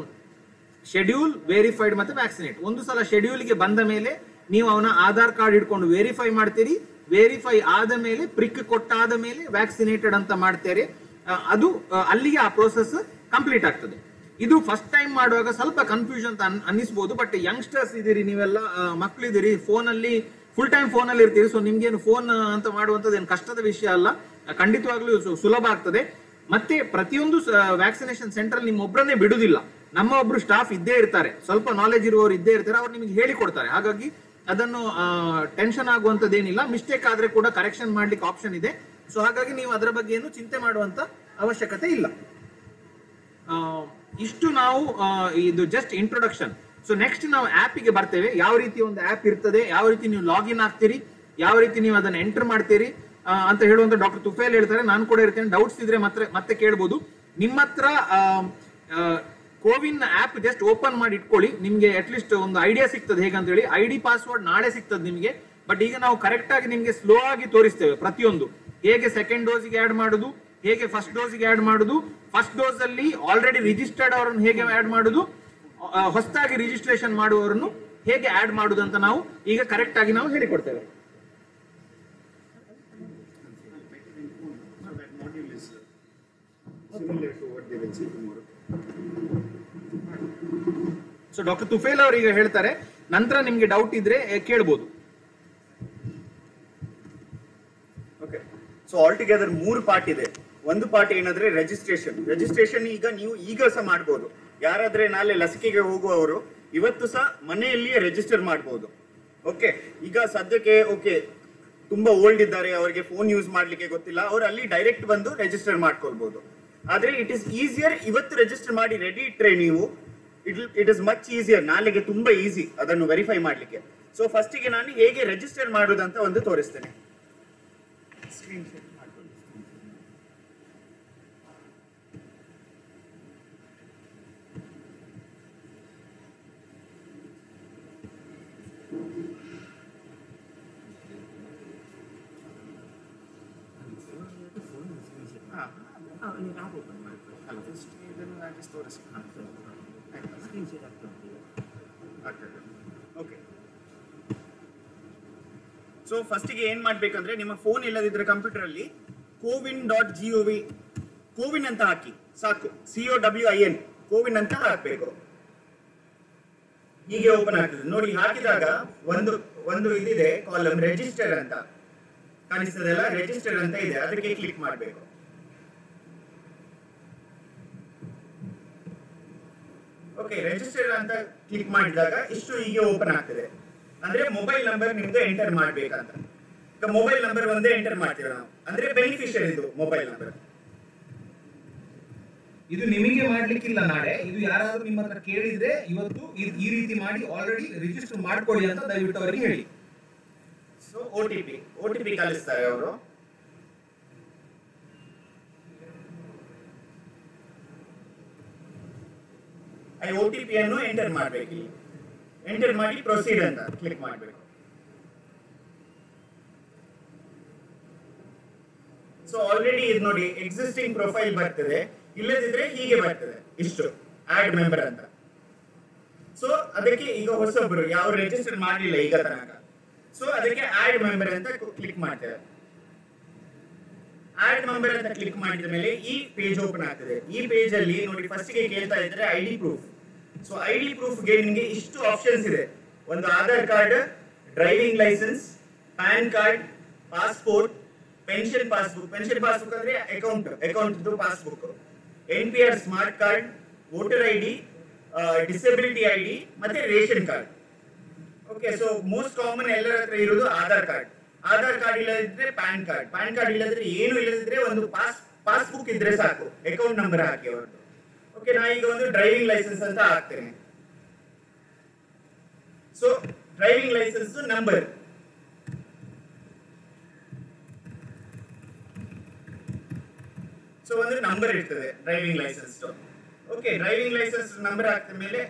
ಶೆಡ್ಯೂಲ್ ವೆರಿಫೈಡ್ ಮತ್ತೆ ವ್ಯಾಕ್ಸಿನೇಟ್ ಒಂದು ಸಲ ಶೆಡ್ಯೂಲ್ಗೆ ಬಂದ ಮೇಲೆ ನೀವು ಅವನ ಆಧಾರ್ ಕಾರ್ಡ್ ಇಟ್ಕೊಂಡು ವೆರಿಫೈ ಮಾಡ್ತೀರಿ ವೆರಿಫೈ ಆದ ಮೇಲೆ ಪ್ರಿಕ್ ಕೊಟ್ಟಾದ ಮೇಲೆ ವ್ಯಾಕ್ಸಿನೇಟೆಡ್ ಅಂತ ಮಾಡ್ತಾರೆ ಆ, ಅದು ಆ, ಅಲ್ಲಿಗೆ ಆ ಪ್ರೋಸೆಸ್ ಕಂಪ್ಲೀಟ್ ಆಗ್ತದೆ ಇದು ಫಸ್ಟ್ ಟೈಮ್ ಮಾಡುವಾಗ ಸ್ವಲ್ಪ ಕನ್ಫ್ಯೂಷನ್ ಅಂತ ಅನ್- ಅನ್ನಿಸ್ಬೋದು ಬಟ್ ಯಂಗ್ಸ್ಟರ್ಸ್ ಇದೀರಿ ನೀವೆಲ್ಲ ಆ, ಮಕ್ಳಿದ್ದೀರಿ ಫೋನಲ್ಲಿ ಫುಲ್ ಟೈಮ್ ಫೋನಲ್ಲಿ ಇರ್ತೀರಿ ಸೊ ನಿಮ್ಗೇನು ಫೋನ್ ಅಂತ ಮಾಡುವಂಥದ್ದು ಏನು ಕಷ್ಟದ ವಿಷಯ ಅಲ್ಲ ಆ, ಖಂಡಿತವಾಗ್ಲೂ ಸು- ಸುಲಭ ಆಗ್ತದೆ ಮತ್ತೆ ಪ್ರತಿಯೊಂದು ವ್ಯಾಕ್ಸಿನೇಷನ್ ಸೆಂಟರ್ ನಿಮ್ಮ ಒಬ್ಬರನ್ನೇ ಬಿಡುದಿಲ್ಲ ನಮ್ಮ ಒಬ್ರು ಸ್ಟಾಫ್ ಇದ್ದೇ ಇರ್ತಾರೆ ಸ್ವಲ್ಪ ನಾಲೆಜ್ ಇರುವವರು ಇದ್ದೇ ಇರ್ತಾರೆ ಅವ್ರು ನಿಮಗೆ ಹೇಳಿಕೊಡ್ತಾರೆ ಹಾಗಾಗಿ ಅದನ್ನು ಟೆನ್ಷನ್ ಆಗುವಂತದ್ದೇನಿಲ್ಲ ಮಿಸ್ಟೇಕ್ ಆದ್ರೆ ಕೂಡ ಕರೆಕ್ಷನ್ ಮಾಡ್ಲಿಕ್ಕೆ ಆಪ್ಷನ್ ಇದೆ ಸೊ ಹಾಗಾಗಿ ನೀವು ಅದರ ಬಗ್ಗೆ ಏನು ಚಿಂತೆ ಮಾಡುವಂತ ಅವಶ್ಯಕತೆ ಇಲ್ಲ ಆ, ಇಷ್ಟು ನಾವು ಆ, ಇದು ಜಸ್ಟ್ ಇಂಟ್ರೊಡಕ್ಷನ್ ಸೊ ನೆಕ್ಸ್ಟ್ ನಾವು ಆ್ಯಪಿಗೆ ಬರ್ತೇವೆ ಯಾವ ರೀತಿ ಒಂದು ಆ್ಯಪ್ ಇರ್ತದೆ ಯಾವ ರೀತಿ ನೀವು ಲಾಗಿನ್ ಆಗ್ತೀರಿ ಯಾವ ರೀತಿ ನೀವು ಅದನ್ನ ಎಂಟರ್ ಮಾಡ್ತೀರಿ ಆ, ಅಂತ ಹೇಳುವಂತ ಡಾಕ್ಟರ್ ತುಫೇಲ್ ಹೇಳ್ತಾರೆ ನಾನು ಕೂಡ ಇರ್ತೇನೆ ಡೌಟ್ಸ್ ಇದ್ರೆ ಮತ್ತೆ ಮತ್ತೆ ಕೇಳ್ಬೋದು ನಿಮ್ಮ ಹತ್ರ ಕೋವಿನ್ ಆ್ಯಪ್ ಜಸ್ಟ್ ಓಪನ್ ಮಾಡಿ ಇಟ್ಕೊಳ್ಳಿ ನಿಮಗೆ ಅಟ್ಲೀಸ್ಟ್ ಒಂದು ಐಡಿಯಾ ಸಿಗ್ತದೆ ಹೇಗಂತ ಹೇಳಿ ಐ ಡಿ ಪಾಸ್ವರ್ಡ್ ನಾಳೆ ಸಿಗ್ತದೆ ನಿಮಗೆ ಬಟ್ ಈಗ ನಾವು ಕರೆಕ್ಟ್ ಆಗಿ ನಿಮಗೆ ಸ್ಲೋ ಆಗಿ ತೋರಿಸ್ತೇವೆ ಪ್ರತಿಯೊಂದು ಹೇಗೆ ಸೆಕೆಂಡ್ ಡೋಸಿಗೆ ಆಡ್ ಮಾಡುದು ಹೇಗೆ ಫಸ್ಟ್ ಡೋಸಿಗೆ ಆಡ್ ಮಾಡುದು ಫಸ್ಟ್ ಡೋಸ್ ಅಲ್ಲಿ ಆಲ್ರೆಡಿ ರಿಜಿಸ್ಟರ್ಡ್ ಅವರನ್ನು ಹೇಗೆ ಆಡ್ ಮಾಡುದು ಆ, ಹೊಸದಾಗಿ ರಿಜಿಸ್ಟ್ರೇಷನ್ ಮಾಡುವವರನ್ನು ಹೇಗೆ ಆಡ್ ಮಾಡುದು ಅಂತ ನಾವು ಈಗ ಕರೆಕ್ಟ್ ಆಗಿ ನಾವು ಹೇಳಿಕೊಡ್ತೇವೆ So that module is uh, similar to what they will see tomorrow. So doctor Tufail ಅವರು ಈಗ ಹೇಳ್ತಾರೆ ನಂತರ ನಿಮ್ಗೆ ಡೌಟ್ ಇದ್ರೆ eh, ಕೇಳ್ಬೋದು ಓಕೆ ಸೊ ಆಲ್ ಟುಗೆದರ್ ಮೂರು ಪಾರ್ಟ್ ಇದೆ ಒಂದು ಪಾರ್ಟ್ ಏನಂದ್ರೆ ರಿಜಿಸ್ಟ್ರೇಷನ್ ರಿಜಿಸ್ಟ್ರೇಷನ್ ಈಗ ನೀವು ಈಗ ಸಹ ಮಾಡ್ಬೋದು ಯಾರಾದ್ರೆ ನಾಳೆ ಲಸಿಕೆಗೆ ಹೋಗುವವರು ಇವತ್ತು ಸಹ ಮನೆಯಲ್ಲಿಯೇ ರಿಜಿಸ್ಟರ್ ಮಾಡ್ಬೋದು ಓಕೆ ಈಗ ಸದ್ಯಕ್ಕೆ ಓಕೆ ತುಂಬಾ ಓಲ್ಡ್ ಇದ್ದಾರೆ ಅವರಿಗೆ ಫೋನ್ ಯೂಸ್ ಮಾಡ್ಲಿಕ್ಕೆ ಗೊತ್ತಿಲ್ಲ ಅವರು ಅಲ್ಲಿ ಡೈರೆಕ್ಟ್ ಬಂದು ರಿಜಿಸ್ಟರ್ ಮಾಡ್ಕೊಳ್ಬಹುದು ಆದ್ರೆ ಇಟ್ ಇಸ್ ಈಸಿಯರ್ ಇವತ್ತು ರಿಜಿಸ್ಟರ್ ಮಾಡಿ ರೆಡಿ ಇಟ್ರೆ ನೀವು it it is much easier ನಾಳೆಗೆ ತುಂಬಾ ಈಸಿ ಅದನ್ನು ವೆರಿಫೈ ಮಾಡ್ಲಿಕ್ಕೆ ಸೊ ಫಸ್ಟಿಗೆ ನಾನು ಹೇಗೆ ರಿಜಿಸ್ಟರ್ ಮಾಡೋದಂತ ಒಂದು ತೋರಿಸ್ತೇನೆ ಸ್ಕ್ರೀನ್ ಶೇರ್ ಮಾಡ್ಕೊಳ್ಳಿ ಹಾ. ಅಲ್ಲ, first ಇದನ್ನು ಹಾಕಿ ತೋರಿಸಿ. ಆಗ್ತದೆ. Okay. ಸೊ ಫಸ್ಟಿಗೆ ಏನ್ ಮಾಡ್ಬೇಕಂದ್ರೆ ನಿಮ್ಮ ಫೋನ್ ಇಲ್ಲದಿದ್ರೆ ಕಂಪ್ಯೂಟರ್ ಅಲ್ಲಿ CoWIN dot G O V CoWIN ಅಂತ ಹಾಕಿ ಸಾಕು C O W I N CoWIN ಅಂತ ಹಾಕ್ಬೇಕು ಹೀಗೆ ಓಪನ್ ಆಗ್ತದೆ ನೋಡಿ ಹಾಕಿದಾಗ ಒಂದು ಒಂದು ಇದಿದೆ ಕಾಲಮ್ ರಿಜಿಸ್ಟರ್ ಅಂತ ಕಾಣಿಸ್ತದಲ್ಲ ರಿಜಿಸ್ಟರ್ ಅಂತ ಇದೆ ಅದಕ್ಕೆ ಕ್ಲಿಕ್ ಮಾಡಬೇಕು ಓಕೆ ರಿಜಿಸ್ಟರ್ ಅಂತ ಕ್ಲಿಕ್ ಮಾಡಿದಾಗ ಇಷ್ಟು ಹೀಗೆ ಓಪನ್ ಆಗ್ತದೆ ಅಂದ್ರೆ ಮೊಬೈಲ್ ನಂಬರ್ ನಿಮ್ದು ಎಂಟರ್ ಮಾಡ್ಬೇಕಂತ ಈಗ ಮೊಬೈಲ್ ನಂಬರ್ ಒಂದೇ ಎಂಟರ್ ಮಾಡ್ತೀವಿ ನಾವು ಅಂದ್ರೆ ಬೆನಿಫಿಷಿಯರ್ ಇದು ಮೊಬೈಲ್ ನಂಬರ್ ಇದು ನಿಮಗೆ ಮಾಡ್ಲಿಕ್ಕಿಲ್ಲ ನಾಳೆ ಇದು ಯಾರಾದ್ರೂ ನಿಮ್ಮ ಹತ್ರ ಕೇಳಿದ್ರೆ ಇವತ್ತು ಈ- ಈ ರೀತಿ ಮಾಡಿ ಆಲ್ರೆಡಿ ರಿಜಿಸ್ಟರ್ ಮಾಡ್ಕೊಳ್ಳಿ ಅಂತ ದಯವಿಟ್ಟು ಅವರಿಗೆ ಹೇಳಿ so O T P O T P ಕಳಿಸ್ತಾರೆ ಅವರು ಈ ಒ ಟಿ ಪಿಯನ್ನು ಎಂಟರ್ ಮಾಡ್ಬೇಕು ಇಲ್ಲಿ ಎಂಟರ್ ಮಾಡಿ ಪ್ರೊಸೀಡ್ ಅಂತ ಕ್ಲಿಕ್ ಮಾಡಬೇಕು ಸೊ ಆಲ್ರೆಡಿ ಇದು ನೋಡಿ ಎಕ್ಸಿಸ್ಟಿಂಗ್ ಪ್ರೊಫೈಲ್ ಬರ್ತದೆ ಇಲ್ಲದಿದ್ರೆ ಹೀಗೆ ಬರ್ತದೆ ಇಷ್ಟು ಆಡ್ ಮೆಂಬರ್ ಅಂತ ಸೊ ಅದಕ್ಕೆ ಈಗ ಹೊಸೊಬ್ರು ಯಾವ ರಿಜಿಸ್ಟರ್ ಮಾಡಲಿಲ್ಲ ಈಗ ತನಕ ಸೊ ಅದಕ್ಕೆ ಆಡ್ ಮೆಂಬರ್ ಅಂತ ಕ್ಲಿಕ್ ಮಾಡ್ತೇವೆ ಆಡ್ ಮೆಂಬರ್ ಅಂತ ಕ್ಲಿಕ್ ಮಾಡಿದ ಮೇಲೆ ಈ ಪೇಜ್ ಓಪನ್ ಆಗ್ತದೆ ಈ ಪೇಜ್ ಅಲ್ಲಿ ನೋಡಿ ಫಸ್ಟ್ ಗೆ ಕೇಳ್ತಾ ಇದ್ರೆ I D proof so I D proof ಗೆ ನಿಮಗೆ ಇಷ್ಟು ಆಪ್ಷನ್ಸ್ ಇದೆ ಒಂದು Aadhaar card driving licence PAN card passport pension passbook pension passbook ಅಂದ್ರೆ account account passbook N P R smart card voter I D disability I D ಮತ್ತೆ ration card okay so most common ಎಲ್ಲರ ಹತ್ರ ಇರೋದು Aadhaar card Aadhaar card ಇಲ್ಲದಿದ್ರೆ PAN card PAN card ಇಲ್ಲದಿದ್ರೆ ಏನು ಇಲ್ಲದಿದ್ರೆ ಒಂದು ಪಾಸ್ ಪಾಸ್ಬುಕ್ ಇದ್ರೆ ಸಾಕು ಅಕೌಂಟ್ ನಂಬರ್ ಹಾಕಿ ಅವರದ್ದು ಓಕೆ ನಾ ಈಗ ಒಂದು ಡ್ರೈವಿಂಗ್ ಲೈಸೆನ್ಸ್ ಅಂತ ಹಾಕ್ತೇನೆ so driving licence number so ಒಂದು ನಂಬರ್ ಇರ್ತದೆ driving licence okay driving licence number ಹಾಕಿದ ಮೇಲೆ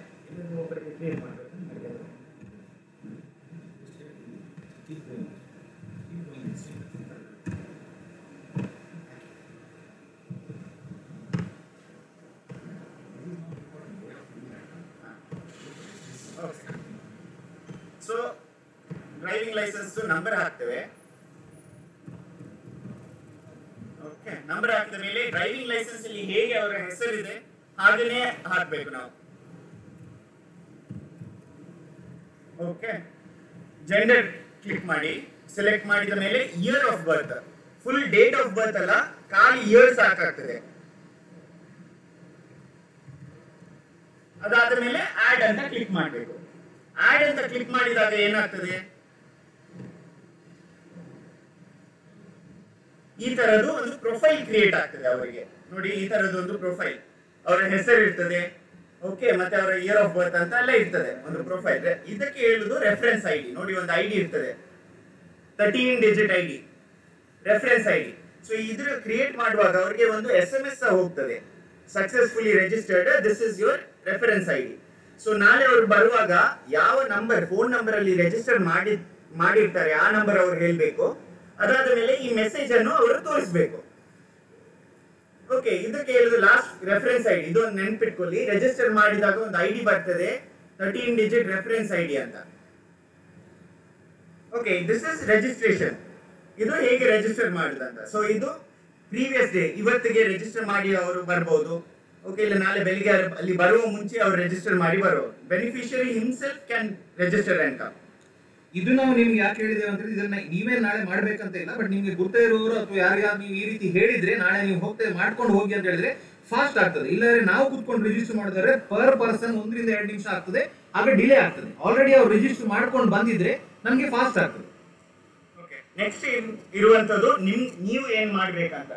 ಸೊ ಡ್ರೈವಿಂಗ್ ಲೈಸೆನ್ಸ್ ನಂಬರ್ ಹಾಕ್ತೇವೆ ಓಕೆ ನಂಬರ್ ಹಾಕಿದ ಮೇಲೆ ಡ್ರೈವಿಂಗ್ ಲೈಸೆನ್ಸ್ ಅಲ್ಲಿ ಹೇಗೆ ಅವರ ಹೆಸರಿದೆ ಹಾಗೇನೆ ಹಾಕ್ಬೇಕು ನಾವು ಓಕೆ ಜೆಂಡರ್ ಕ್ಲಿಕ್ ಮಾಡಿ ಸೆಲೆಕ್ಟ್ ಮಾಡಿದ ಮೇಲೆ year of birth full date of birth ಅಲ್ಲ ಖಾಲಿ ಇಯರ್ ಸಾಕಾಗ್ತದೆ ಅದಾದ ಮೇಲೆ ಆಡ್ ಅಂತ ಕ್ಲಿಕ್ ಮಾಡಬೇಕು ಆಡ್ ಅಂತ ಕ್ಲಿಕ್ ಮಾಡಿದಾಗ ಏನಾಗ್ತದೆ ಈ ತರದ್ದು ಒಂದು ಪ್ರೊಫೈಲ್ ಕ್ರಿಯೇಟ್ ಆಗ್ತದೆ ಅವರಿಗೆ ನೋಡಿ ಈ ತರದ್ದು ಒಂದು ಪ್ರೊಫೈಲ್ ಅವರ ಹೆಸರು ಇರ್ತದೆ ಓಕೆ ಮತ್ತೆ ಅವರ ಇಯರ್ ಆಫ್ ಬರ್ತ್ ಅಂತ ಎಲ್ಲ ಇರ್ತದೆ ಒಂದು ಪ್ರೊಫೈಲ್ ಇದಕ್ಕೆ ಹೇಳುದು ರೆಫರೆನ್ಸ್ ಐ ಡಿ ನೋಡಿ ಒಂದು ಐ ಡಿ ಇರ್ತದೆ thirteen digit I D reference I D so ಇದ್ರ ಕ್ರಿಯೇಟ್ ಮಾಡುವಾಗ ಅವರಿಗೆ ಒಂದು ಎಸ್ ಎಂ ಎಸ್ ಹೋಗ್ತದೆ successfully registered this is your reference I D so ನಾಳೆ ಅವರು ಬರುವಾಗ ಯಾವ ನಂಬರ್ ಫೋನ್ ನಂಬರ್ ಅಲ್ಲಿ ರಿಜಿಸ್ಟರ್ ಮಾಡಿ ಮಾಡಿರ್ತಾರೆ ಆ ನಂಬರ್ ಅವ್ರು ಹೇಳ್ಬೇಕು ಅದಾದ ಮೇಲೆ ಈ ಮೆಸೇಜ್ ಅನ್ನು ಅವರು ತೋರಿಸ್ಬೇಕು ಓಕೆ ಇದಕ್ಕೆ ಹೇಳುದು ಲಾಸ್ಟ್ ರೆಫರೆನ್ಸ್ ಐಡಿ ಇದೊಂದು ನೆನ್ಪಿಟ್ಕೊಳ್ಳಿ ರಿಜಿಸ್ಟರ್ ಮಾಡಿದಾಗ ಒಂದು ಐಡಿ ಬರ್ತದೆ ತರ್ಟೀನ್ ಡಿಜಿಟ್ ರೆಫರೆನ್ಸ್ ಐಡಿ ಅಂತ ಓಕೆ ದಿಸ್ ಇಸ್ ರಿಜಿಸ್ಟ್ರೇಷನ್ ಇದು ಹೇಗೆ ರಿಜಿಸ್ಟರ್ ಮಾಡುದಂತ ಸೊ ಇದು ಪ್ರೀವಿಯಸ್ ಡೇ ಇವತ್ತಿಗೆ ರಿಜಿಸ್ಟರ್ ಮಾಡಿ ಅವರು ಬರ್ಬೋದು ಓಕೆ ಇಲ್ಲ ನಾಳೆ ಬೆಳಿಗ್ಗೆ ಅಲ್ಲಿ ಬರುವ ಮುಂಚೆ ಅವರು ರಿಜಿಸ್ಟರ್ ಮಾಡಿ ಬರುವರು beneficiary himself can register and come ಇದು ನಾವು ನಿಮ್ಗೆ ಯಾಕೆ ಹೇಳಿದ್ದೇವೆ ಅಂತ ಇದನ್ನ ನೀವೇ ನಾಳೆ ಮಾಡ್ಬೇಕಂತ ಇಲ್ಲ ಬಟ್ ನಿಮ್ಗೆ ಗೊತ್ತೇ ಇರೋರು ಅಥವಾ ಯಾರ್ಯಾರು ನೀವು ಈ ರೀತಿ ಹೇಳಿದ್ರೆ ನಾಳೆ ನೀವು ಹೋಗ್ತೇವೆ ಮಾಡ್ಕೊಂಡು ಹೋಗಿ ಅಂತ ಹೇಳಿದ್ರೆ ಫಾಸ್ಟ್ ಆಗ್ತದೆ ಇಲ್ಲದ್ರೆ ನಾವು ಕೂತ್ಕೊಂಡು ರಿಜಿಸ್ಟರ್ ಮಾಡಿದ್ರೆ ಪರ್ ಪರ್ಸನ್ ಒಂದರಿಂದ ಎರಡು ನಿಮಿಷ ಆಗ್ತದೆ ಆಗ ಡಿಲೇ ಆಗ್ತದೆ ಆಲ್ರೆಡಿ ಅವ್ರು ರಿಜಿಸ್ಟರ್ ಮಾಡ್ಕೊಂಡು ಬಂದಿದ್ರೆ ನಮ್ಗೆ ಫಾಸ್ಟ್ ಆಗ್ತದೆ ಓಕೆ ನೆಕ್ಸ್ಟ್ ಇರುವಂತದ್ದು ನಿಮ್ ನೀವು ಏನ್ ಮಾಡ್ಬೇಕಂತ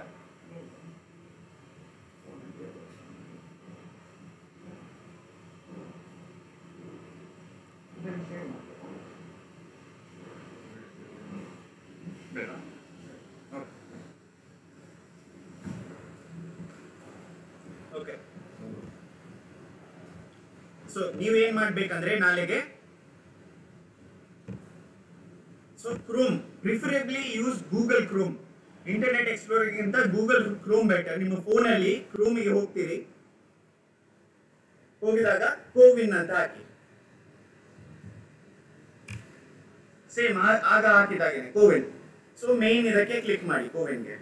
ಓಕೆ ಸೊ ನೀವೇನ್ ಮಾಡ್ಬೇಕಂದ್ರೆ ನಾಳೆಗೆ so Chrome preferably use Google Chrome Internet ಎಕ್ಸ್ಪ್ಲೋರ್ಗಿಂತ ಗೂಗಲ್ ಕ್ರೋಮ್ ಬೆಟರ್ ನಿಮ್ಮ ಫೋನಲ್ಲಿ ಕ್ರೋಮಿಗೆ ಹೋಗ್ತೀರಿ ಹೋಗಿದಾಗ ಕೋವಿನ್ ಅಂತ ಹಾಕಿ ಸೇಮ್ ಆಗ ಹಾಕಿದಾಗೇನೆ ಕೋವಿನ್ ಸೊ ಮೇನ್ ಇದಕ್ಕೆ ಕ್ಲಿಕ್ ಮಾಡಿ ಕೋವಿನ್ಗೆ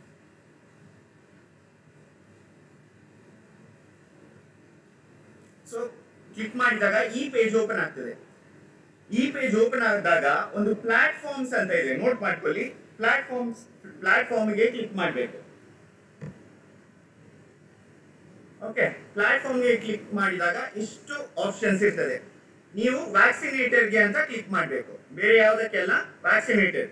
ಸೊ ಕ್ಲಿಕ್ ಮಾಡಿದಾಗ ಈ ಪೇಜ್ ಓಪನ್ ಆಗ್ತದೆ ಈ ಪೇಜ್ ಓಪನ್ ಆದಾಗ ಒಂದು ಪ್ಲಾಟ್ಫಾರ್ಮ್ಸ್ ಅಂತ ಇದೆ ನೋಟ್ ಮಾಡ್ಕೊಳ್ಳಿ ಪ್ಲಾಟ್ಫಾರ್ಮ್ಸ್ ಪ್ಲಾಟ್ಫಾರ್ಮ್ಗೆ ಕ್ಲಿಕ್ ಮಾಡಬೇಕು ಓಕೆ ಪ್ಲಾಟ್ಫಾರ್ಮ್ಗೆ ಕ್ಲಿಕ್ ಮಾಡಿದಾಗ ಇಷ್ಟು ಆಪ್ಷನ್ಸ್ ಇರ್ತದೆ ನೀವು ವ್ಯಾಕ್ಸಿನೇಟರ್ಗೆ ಅಂತ ಕ್ಲಿಕ್ ಮಾಡಬೇಕು ಬೇರೆ ಯಾವುದಕ್ಕೆಲ್ಲ ವ್ಯಾಕ್ಸಿನೇಟರ್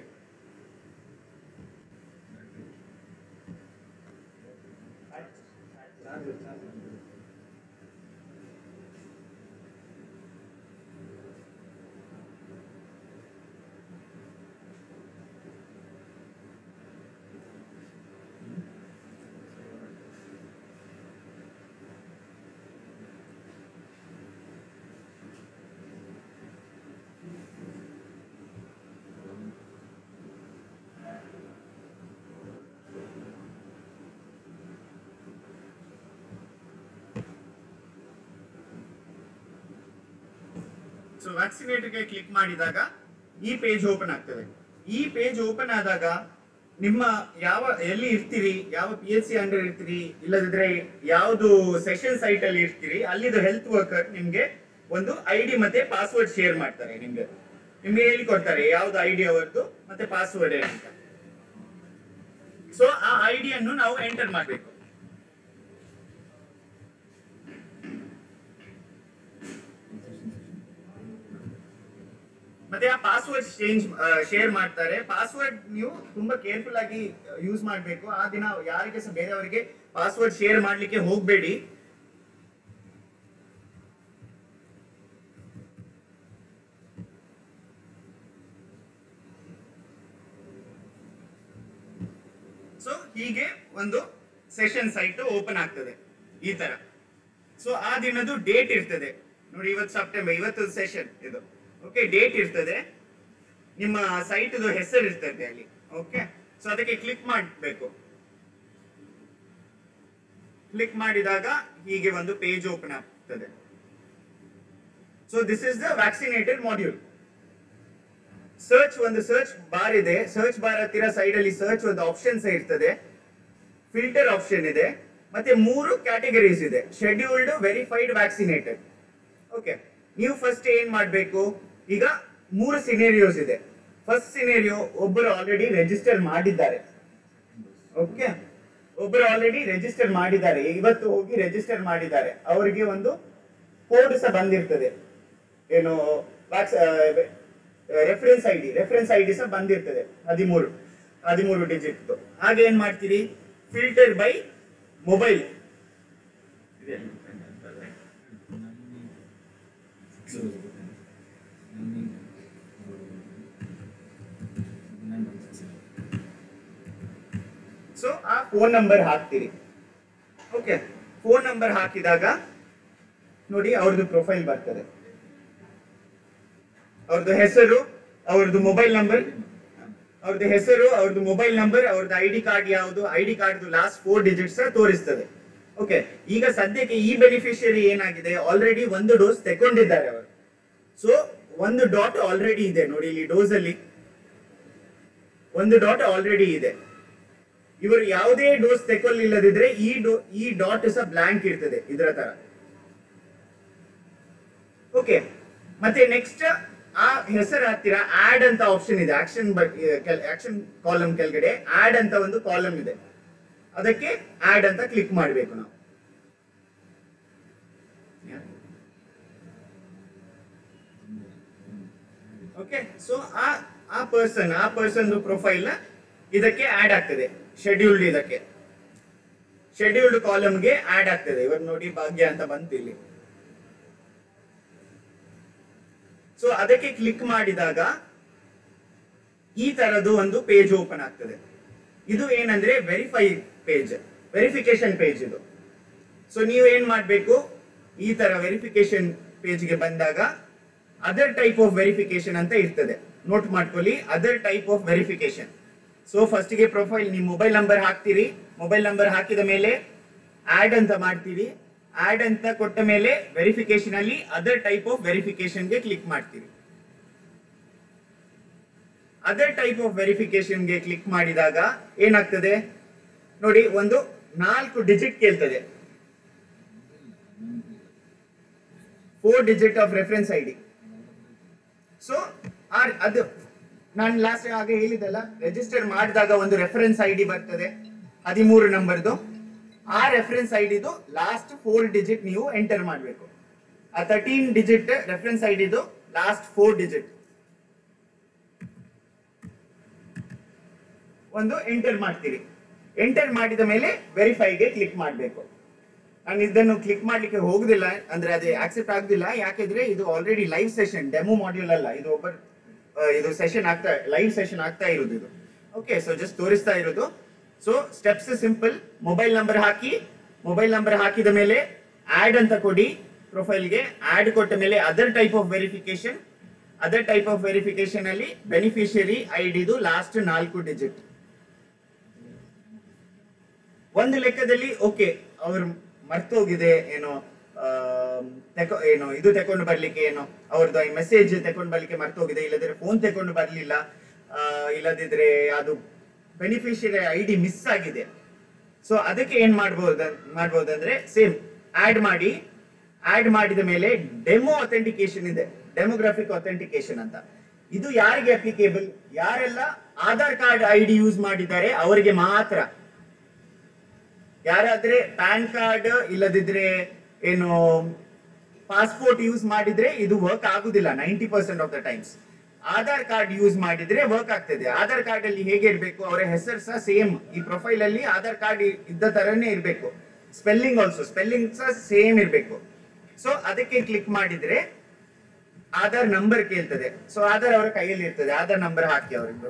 ಸೊ ವ್ಯಾಕ್ಸಿನೇಟರ್ಗೆ ಕ್ಲಿಕ್ ಮಾಡಿದಾಗ ಈ ಪೇಜ್ ಓಪನ್ ಆಗ್ತದೆ ಈ ಪೇಜ್ ಓಪನ್ ಆದಾಗ ನಿಮ್ಮ ಯಾವ ಎಲ್ಲಿ ಇರ್ತೀರಿ ಯಾವ ಪಿ ಎಚ್ ಸಿ ಅಂಡರ್ ಇರ್ತೀರಿ ಇಲ್ಲದಿದ್ರೆ ಯಾವುದು ಸೆಷನ್ ಸೈಟ್ ಅಲ್ಲಿ ಇರ್ತೀರಿ ಅಲ್ಲಿದು ಹೆಲ್ತ್ ವರ್ಕರ್ ನಿಮ್ಗೆ ಒಂದು ಐ ಡಿ ಮತ್ತೆ ಪಾಸ್ವರ್ಡ್ ಶೇರ್ ಮಾಡ್ತಾರೆ ನಿಮ್ಗೆ ನಿಮ್ಗೆ ಹೇಳಿ ಕೊಡ್ತಾರೆ ಯಾವ್ದು ಐ ಡಿ ಅವರದ್ದು ಮತ್ತೆ ಪಾಸ್ವರ್ಡ್ ಅಂತ ಸೊ ಆ ಐ ಡಿಯನ್ನು ನಾವು ಎಂಟರ್ ಮಾಡಬೇಕು ಮತ್ತೆ ಆ ಪಾಸ್ವರ್ಡ್ ಚೇಂಜ್ ಶೇರ್ ಮಾಡ್ತಾರೆ ಪಾಸ್ವರ್ಡ್ ನೀವು ತುಂಬಾ ಕೇರ್ಫುಲ್ ಆಗಿ ಯೂಸ್ ಮಾಡಬೇಕು ಆ ದಿನ ಯಾರಿಗೆ ಸಹ ಬೇರೆಯವರಿಗೆ ಪಾಸ್ವರ್ಡ್ ಶೇರ್ ಮಾಡ್ಲಿಕ್ಕೆ ಹೋಗ್ಬೇಡಿ ಸೊ ಹೀಗೆ ಒಂದು ಸೆಷನ್ ಸೈಟ್ ಓಪನ್ ಆಗ್ತದೆ ಈ ತರ ಸೊ ಆ ದಿನದ್ದು ಡೇಟ್ ಇರ್ತದೆ ನೋಡಿ ಇವತ್ತು ಸೆಪ್ಟೆಂಬರ್ ಇವತ್ತು ಸೆಷನ್ ಇದು ಓಕೆ ಡೇಟ್ ಇರ್ತದೆ ನಿಮ್ಮ ಸೈಟ್ ಹೆಸರು ಇರ್ತದೆ ಅಲ್ಲಿ ಓಕೆ ಸೊ ಅದಕ್ಕೆ ಕ್ಲಿಕ್ ಮಾಡಬೇಕು ಕ್ಲಿಕ್ ಮಾಡಿದಾಗ ಹೀಗೆ ಒಂದು ಪೇಜ್ ಓಪನ್ ಆಗ್ತದೆ so this is the vaccinated module search ಒಂದು ಸರ್ಚ್ ಬಾರ್ ಇದೆ ಸರ್ಚ್ ಬಾರ್ ಹತ್ತಿರ ಸೈಡ್ ಅಲ್ಲಿ ಸರ್ಚ್ ಒಂದು ಆಪ್ಷನ್ಸ್ ಇರ್ತದೆ ಫಿಲ್ಟರ್ ಆಪ್ಷನ್ ಇದೆ ಮತ್ತೆ ಮೂರು ಕ್ಯಾಟಗರೀಸ್ ಇದೆ ಶೆಡ್ಯೂಲ್ಡ್ ವೆರಿಫೈಡ್ ವ್ಯಾಕ್ಸಿನೇಟೆಡ್ ಓಕೆ ನೀವು ಫಸ್ಟ್ ಏನ್ ಮಾಡಬೇಕು ಈಗ ಮೂರು ಸಿನೇರಿಯೋಸ್ ಇದೆ ಫಸ್ಟ್ ಸಿನೇರಿಯೋ ಒಬ್ಬರು ಆಲ್ರೆಡಿ ರಿಜಿಸ್ಟರ್ ಮಾಡಿದ್ದಾರೆ ಓಕೆ ಒಬ್ಬರು ಆಲ್ರೆಡಿ ರಿಜಿಸ್ಟರ್ ಮಾಡಿದ್ದಾರೆ ಇವತ್ತು ಹೋಗಿ ರಿಜಿಸ್ಟರ್ ಮಾಡಿದ್ದಾರೆ ಅವರಿಗೆ ಒಂದು ಕೋಡ್ ಸಹ ಬಂದಿರ್ತದೆ ಏನು reference I D reference I D ಸಹ ಬಂದಿರ್ತದೆ ಹದಿಮೂರು ಹದಿಮೂರು ಡಿಜಿಟ್ ಹಾಗೆ ಏನ್ ಮಾಡ್ತೀರಿ ಫಿಲ್ಟರ್ ಬೈ ಮೊಬೈಲ್ ಸೊ ಆ ಫೋನ್ ನಂಬರ್ ಹಾಕ್ತೀರಿ ಓಕೆ ಫೋನ್ ನಂಬರ್ ಹಾಕಿದಾಗ ನೋಡಿ ಅವ್ರದ್ದು ಪ್ರೊಫೈಲ್ ಬರ್ತದೆ ಅವ್ರದ್ದು ಹೆಸರು ಅವ್ರದ್ದು ಮೊಬೈಲ್ ನಂಬರ್ ಅವ್ರದ್ದು ಹೆಸರು ಅವ್ರದ್ದು ಮೊಬೈಲ್ ನಂಬರ್ ಅವ್ರದ್ದು ಐ ಡಿ ಕಾರ್ಡ್ ಯಾವುದು I D card last four digits ತೋರಿಸ್ತದೆ ಓಕೆ ಈಗ ಸದ್ಯಕ್ಕೆ ಈ ಬೆನಿಫಿಷಿಯರಿ ಏನಾಗಿದೆ ಆಲ್ರೆಡಿ ಒಂದು ಡೋಸ್ ತಗೊಂಡಿದ್ದಾರೆ ಅವರು ಸೊ ಒಂದು ಡಾಟ್ ಆಲ್ರೆಡಿ ಇದೆ ನೋಡಿ ಇಲ್ಲಿ ಡೋಸ್ ಅಲ್ಲಿ ಒಂದು ಡಾಟ್ ಆಲ್ರೆಡಿ ಇದೆ ಇವರು ಯಾವುದೇ ಡೋಸ್ ತಗೊಳ್ಳಿಲ್ಲದಿದ್ರೆ ಈ ಡೋ ಈ ಡಾಟ್ ಸಹ ಬ್ಲಾಂಕ್ ಇರ್ತದೆ ಇದರ ತರ ಓಕೆ ಮತ್ತೆ ನೆಕ್ಸ್ಟ್ ಆ ಹೆಸರ ಹತ್ತಿರ ಆಡ್ ಅಂತ ಆಪ್ಷನ್ ಇದೆ ಆಕ್ಷನ್ ಆಕ್ಷನ್ ಕಾಲಮ್ ಕೆಳಗಡೆ ಆಡ್ ಅಂತ ಒಂದು ಕಾಲಮ್ ಇದೆ ಅದಕ್ಕೆ ಆಡ್ ಅಂತ ಕ್ಲಿಕ್ ಮಾಡಬೇಕು ನಾವು ಓಕೆ ಸೊ ಆ ಆ ಪರ್ಸನ್ ಆ ಪರ್ಸನ್ ಪ್ರೊಫೈಲ್ ನ ಇದಕ್ಕೆ ಆಡ್ ಆಗ್ತದೆ ಶೆಡ್ಯೂಲ್ಡ್ ಇದಕ್ಕೆ ಶೆಡ್ಯೂಲ್ಡ್ ಕಾಲಮ್ಗೆ ಆಡ್ ಆಗ್ತದೆ ಇವಾಗ ನೋಡಿ ಭಾಗ್ಯ ಅಂತ ಬಂತು ಇಲ್ಲಿ ಸೊ ಅದಕ್ಕೆ ಕ್ಲಿಕ್ ಮಾಡಿದಾಗ ಈ ತರದ್ದು ಒಂದು ಪೇಜ್ ಓಪನ್ ಆಗ್ತದೆ ಇದು ಏನಂದ್ರೆ ವೆರಿಫೈ ಪೇಜ್ ವೆರಿಫಿಕೇಶನ್ ಪೇಜ್ ಇದು ಸೊ ನೀವು ಏನ್ ಮಾಡ್ಬೇಕು ಈ ತರ ವೆರಿಫಿಕೇಶನ್ ಪೇಜ್ಗೆ ಬಂದಾಗ ಅದರ್ ಟೈಪ್ ಆಫ್ ವೆರಿಫಿಕೇಶನ್ ಅಂತ ಇರ್ತದೆ ನೋಟ್ ಮಾಡ್ಕೊಳ್ಳಿ other type of verification so ಫಸ್ಟ್ಗೆ ಪ್ರೊಫೈಲ್ ನೀವು ಮೊಬೈಲ್ ನಂಬರ್ ಹಾಕ್ತೀರಿ ಮೊಬೈಲ್ ನಂಬರ್ ಹಾಕಿದ ಮೇಲೆ ಆಡ್ ಅಂತ ಮಾಡ್ತೀರಿ ಆಡ್ ಅಂತ ಕೊಟ್ಟ ಮೇಲೆ ವೆರಿಫಿಕೇಶನ್ ಅಲ್ಲಿ ಅದರ್ ಟೈಪ್ ಆಫ್ ವೆರಿಫಿಕೇಶನ್ಗೆ ಕ್ಲಿಕ್ ಮಾಡ್ತೀರಿ ಅದರ್ ಟೈಪ್ ಆಫ್ ವೆರಿಫಿಕೇಶನ್ಗೆ ಕ್ಲಿಕ್ ಮಾಡಿದಾಗ ಏನಾಗ್ತದೆ ನೋಡಿ ಒಂದು ನಾಲ್ಕು ಡಿಜಿಟ್ ಕೇಳ್ತದೆ four digit of reference I D so ಅದು ನಾನು ಲಾಸ್ಟ್ ಆಗ ಹೇಳಿದಲ್ಲ ರಿಜಿಸ್ಟರ್ ಮಾಡಿದಾಗ ಒಂದು ರೆಫರೆನ್ಸ್ ಐ ಡಿ ಬರ್ತದೆ ಹದಿಮೂರು ನಂಬರ್ದು ಆ ರೆಫರೆನ್ಸ್ ಐ ಡಿದು ಲಾಸ್ಟ್ ಫೋರ್ ಡಿಜಿಟ್ ನೀವು ಎಂಟರ್ ಮಾಡಬೇಕು ಆ ತರ್ಟೀನ್ ಡಿಜಿಟ್ ರೆಫರೆನ್ಸ್ ಐ ಡಿದು ಲಾಸ್ಟ್ ಫೋರ್ ಡಿಜಿಟ್ ಒಂದು ಎಂಟರ್ ಮಾಡ್ತೀರಿ ಎಂಟರ್ ಮಾಡಿದ ಮೇಲೆ ವೆರಿಫೈಗೆ ಕ್ಲಿಕ್ ಮಾಡಬೇಕು ನಾನು ಇದನ್ನು ಕ್ಲಿಕ್ ಮಾಡ್ಲಿಕ್ಕೆ ಹೋಗುದಿಲ್ಲ ಅಂದ್ರೆ ಅದು ಆಕ್ಸೆಪ್ಟ್ ಆಗುದಿಲ್ಲ ಯಾಕೆಂದ್ರೆ ಇದು already live session demo module ಅಲ್ಲ ಇದು ಒಬ್ಬ ಇದು ಸೆಷನ್ ಆಗ್ತಾ ಲೈವ್ ಸೆಷನ್ ಆಗ್ತಾ ಇರೋದು ಇದು ಓಕೆ ಸೊ ಜಸ್ಟ್ ತೋರಿಸ್ತಾ ಇರೋದು so steps simple mobile number ಹಾಕಿ ಮೊಬೈಲ್ ನಂಬರ್ ಹಾಕಿದ ಮೇಲೆ ಆಡ್ ಅಂತ ಕೊಡಿ ಪ್ರೊಫೈಲ್ಗೆ ಆಡ್ ಕೊಟ್ಟ ಮೇಲೆ other type of verification other type of verification ಅಲ್ಲಿ ಬೆನಿಫಿಷಿಯರಿ ಐ ಡಿದು ಲಾಸ್ಟ್ ನಾಲ್ಕು ಡಿಜಿಟ್ ಒಂದು ಲೆಕ್ಕದಲ್ಲಿ ಓಕೆ ಅವರು ಮರ್ತೋಗಿದೆ ಏನೋ ತೆಕೊ ಏನು ಇದು ತಕೊಂಡು ಬರ್ಲಿಕ್ಕೆ ಏನು ಅವ್ರದ್ದು ಮೆಸೇಜ್ ತಕೊಂಡು ಬರ್ಲಿಕ್ಕೆ ಮರ್ತೋಗಿದೆ ಇಲ್ಲದಿದ್ರೆ ಫೋನ್ ತಕೊಂಡು ಬರ್ಲಿಲ್ಲ ಆ, ಇಲ್ಲದಿದ್ರೆ ಅದು ಬೆನಿಫಿಷಿಯರಿ ಐ ಡಿ ಮಿಸ್ ಆಗಿದೆ ಸೊ ಅದಕ್ಕೆ ಏನ್ ಮಾಡ್ಬೋದು ಮಾಡ್ಬೋದಂದ್ರೆ ಸೇಮ್ ಆಡ್ ಮಾಡಿ ಆಡ್ ಮಾಡಿದ ಮೇಲೆ ಡೆಮೋ ಅಥೆಂಟಿಕೇಶನ್ ಇದೆ ಡೆಮೋಗ್ರಾಫಿಕ್ ಅಥೆಂಟಿಕೇಶನ್ ಅಂತ ಇದು ಯಾರಿಗೆ ಅಪ್ಲಿಕೇಬಲ್ ಯಾರೆಲ್ಲ Aadhaar card I D use ಮಾಡಿದ್ದಾರೆ ಅವರಿಗೆ ಮಾತ್ರ ಯಾರಾದ್ರೆ ಪ್ಯಾನ್ ಕಾರ್ಡ್ ಇಲ್ಲದಿದ್ರೆ ಏನು ಪಾಸ್ಪೋರ್ಟ್ ಯೂಸ್ ಮಾಡಿದ್ರೆ ಇದು ವರ್ಕ್ ಆಗುದಿಲ್ಲ ninety percent of the times Aadhaar card use ಮಾಡಿದ್ರೆ ವರ್ಕ್ ಆಗ್ತದೆ ಆಧಾರ್ ಕಾರ್ಡ್ ಅಲ್ಲಿ ಹೇಗೆ ಇರಬೇಕು ಅವರ ಹೆಸರು ಸಹ ಸೇಮ್ ಈ ಪ್ರೊಫೈಲ್ ಅಲ್ಲಿ ಆಧಾರ್ ಕಾರ್ಡ್ ಇದ್ದ ತರನೇ ಇರಬೇಕು ಸ್ಪೆಲ್ಲಿಂಗ್ ಆಲ್ಸೋ ಸ್ಪೆಲ್ಲಿಂಗ್ ಸಹ ಸೇಮ್ ಇರಬೇಕು ಸೊ ಅದಕ್ಕೆ ಕ್ಲಿಕ್ ಮಾಡಿದ್ರೆ ಆಧಾರ್ ನಂಬರ್ ಕೇಳ್ತದೆ ಸೊ ಆಧಾರ್ ಅವರ ಕೈಯಲ್ಲಿ ಇರ್ತದೆ ಆಧಾರ್ ನಂಬರ್ ಹಾಕಿ ಅವರಿದ್ದು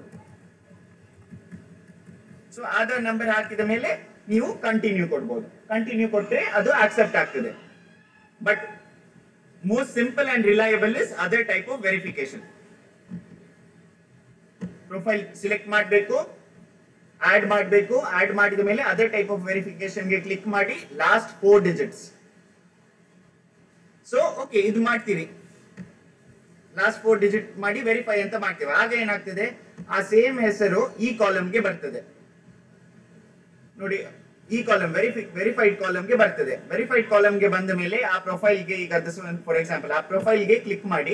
ಸೊ ಆಧಾರ್ ನಂಬರ್ ಹಾಕಿದ ಮೇಲೆ ನೀವು ಕಂಟಿನ್ಯೂ ಕೊಡ್ಬೋದು ಕಂಟಿನ್ಯೂ ಕೊಟ್ರೆ ಅದು ಆಕ್ಸೆಪ್ಟ್ ಆಗ್ತದೆ but most simple and reliable is other type of verification profile select ಮಾಡಬೇಕು ಆಡ್ ಮಾಡಬೇಕು ಆಡ್ ಮಾಡಿದ ಮೇಲೆ ಅದರ್ ಟೈಪ್ ಆಫ್ ವೆರಿಫಿಕೇಶನ್ಗೆ ಕ್ಲಿಕ್ ಮಾಡಿ last four digits so okay ಇದು ಮಾಡ್ತೀರಿ ಲಾಸ್ಟ್ ಫೋರ್ ಡಿಜಿಟ್ ಮಾಡಿ ವೆರಿಫೈ ಅಂತ ಮಾಡ್ತೇವೆ ಆಗ ಏನಾಗ್ತದೆ ಆ ಸೇಮ್ ಹೆಸರು ಈ ಕಾಲಮ್ಗೆ ಬರ್ತದೆ ನೋಡಿ ಈ ಕಾಲಮ್ ವೆರಿಫೈ ವೆರಿಫೈಡ್ ಕಾಲಮ್ಗೆ ಬರ್ತದೆ ವೆರಿಫೈಡ್ ಕಾಲಮ್ಗೆ ಬಂದ ಮೇಲೆ ಆ ಪ್ರೊಫೈಲ್ಗೆ ಈಗ ಫಾರ್ ಎಕ್ಸಾಂಪಲ್ ಆ ಪ್ರೊಫೈಲ್ಗೆ ಕ್ಲಿಕ್ ಮಾಡಿ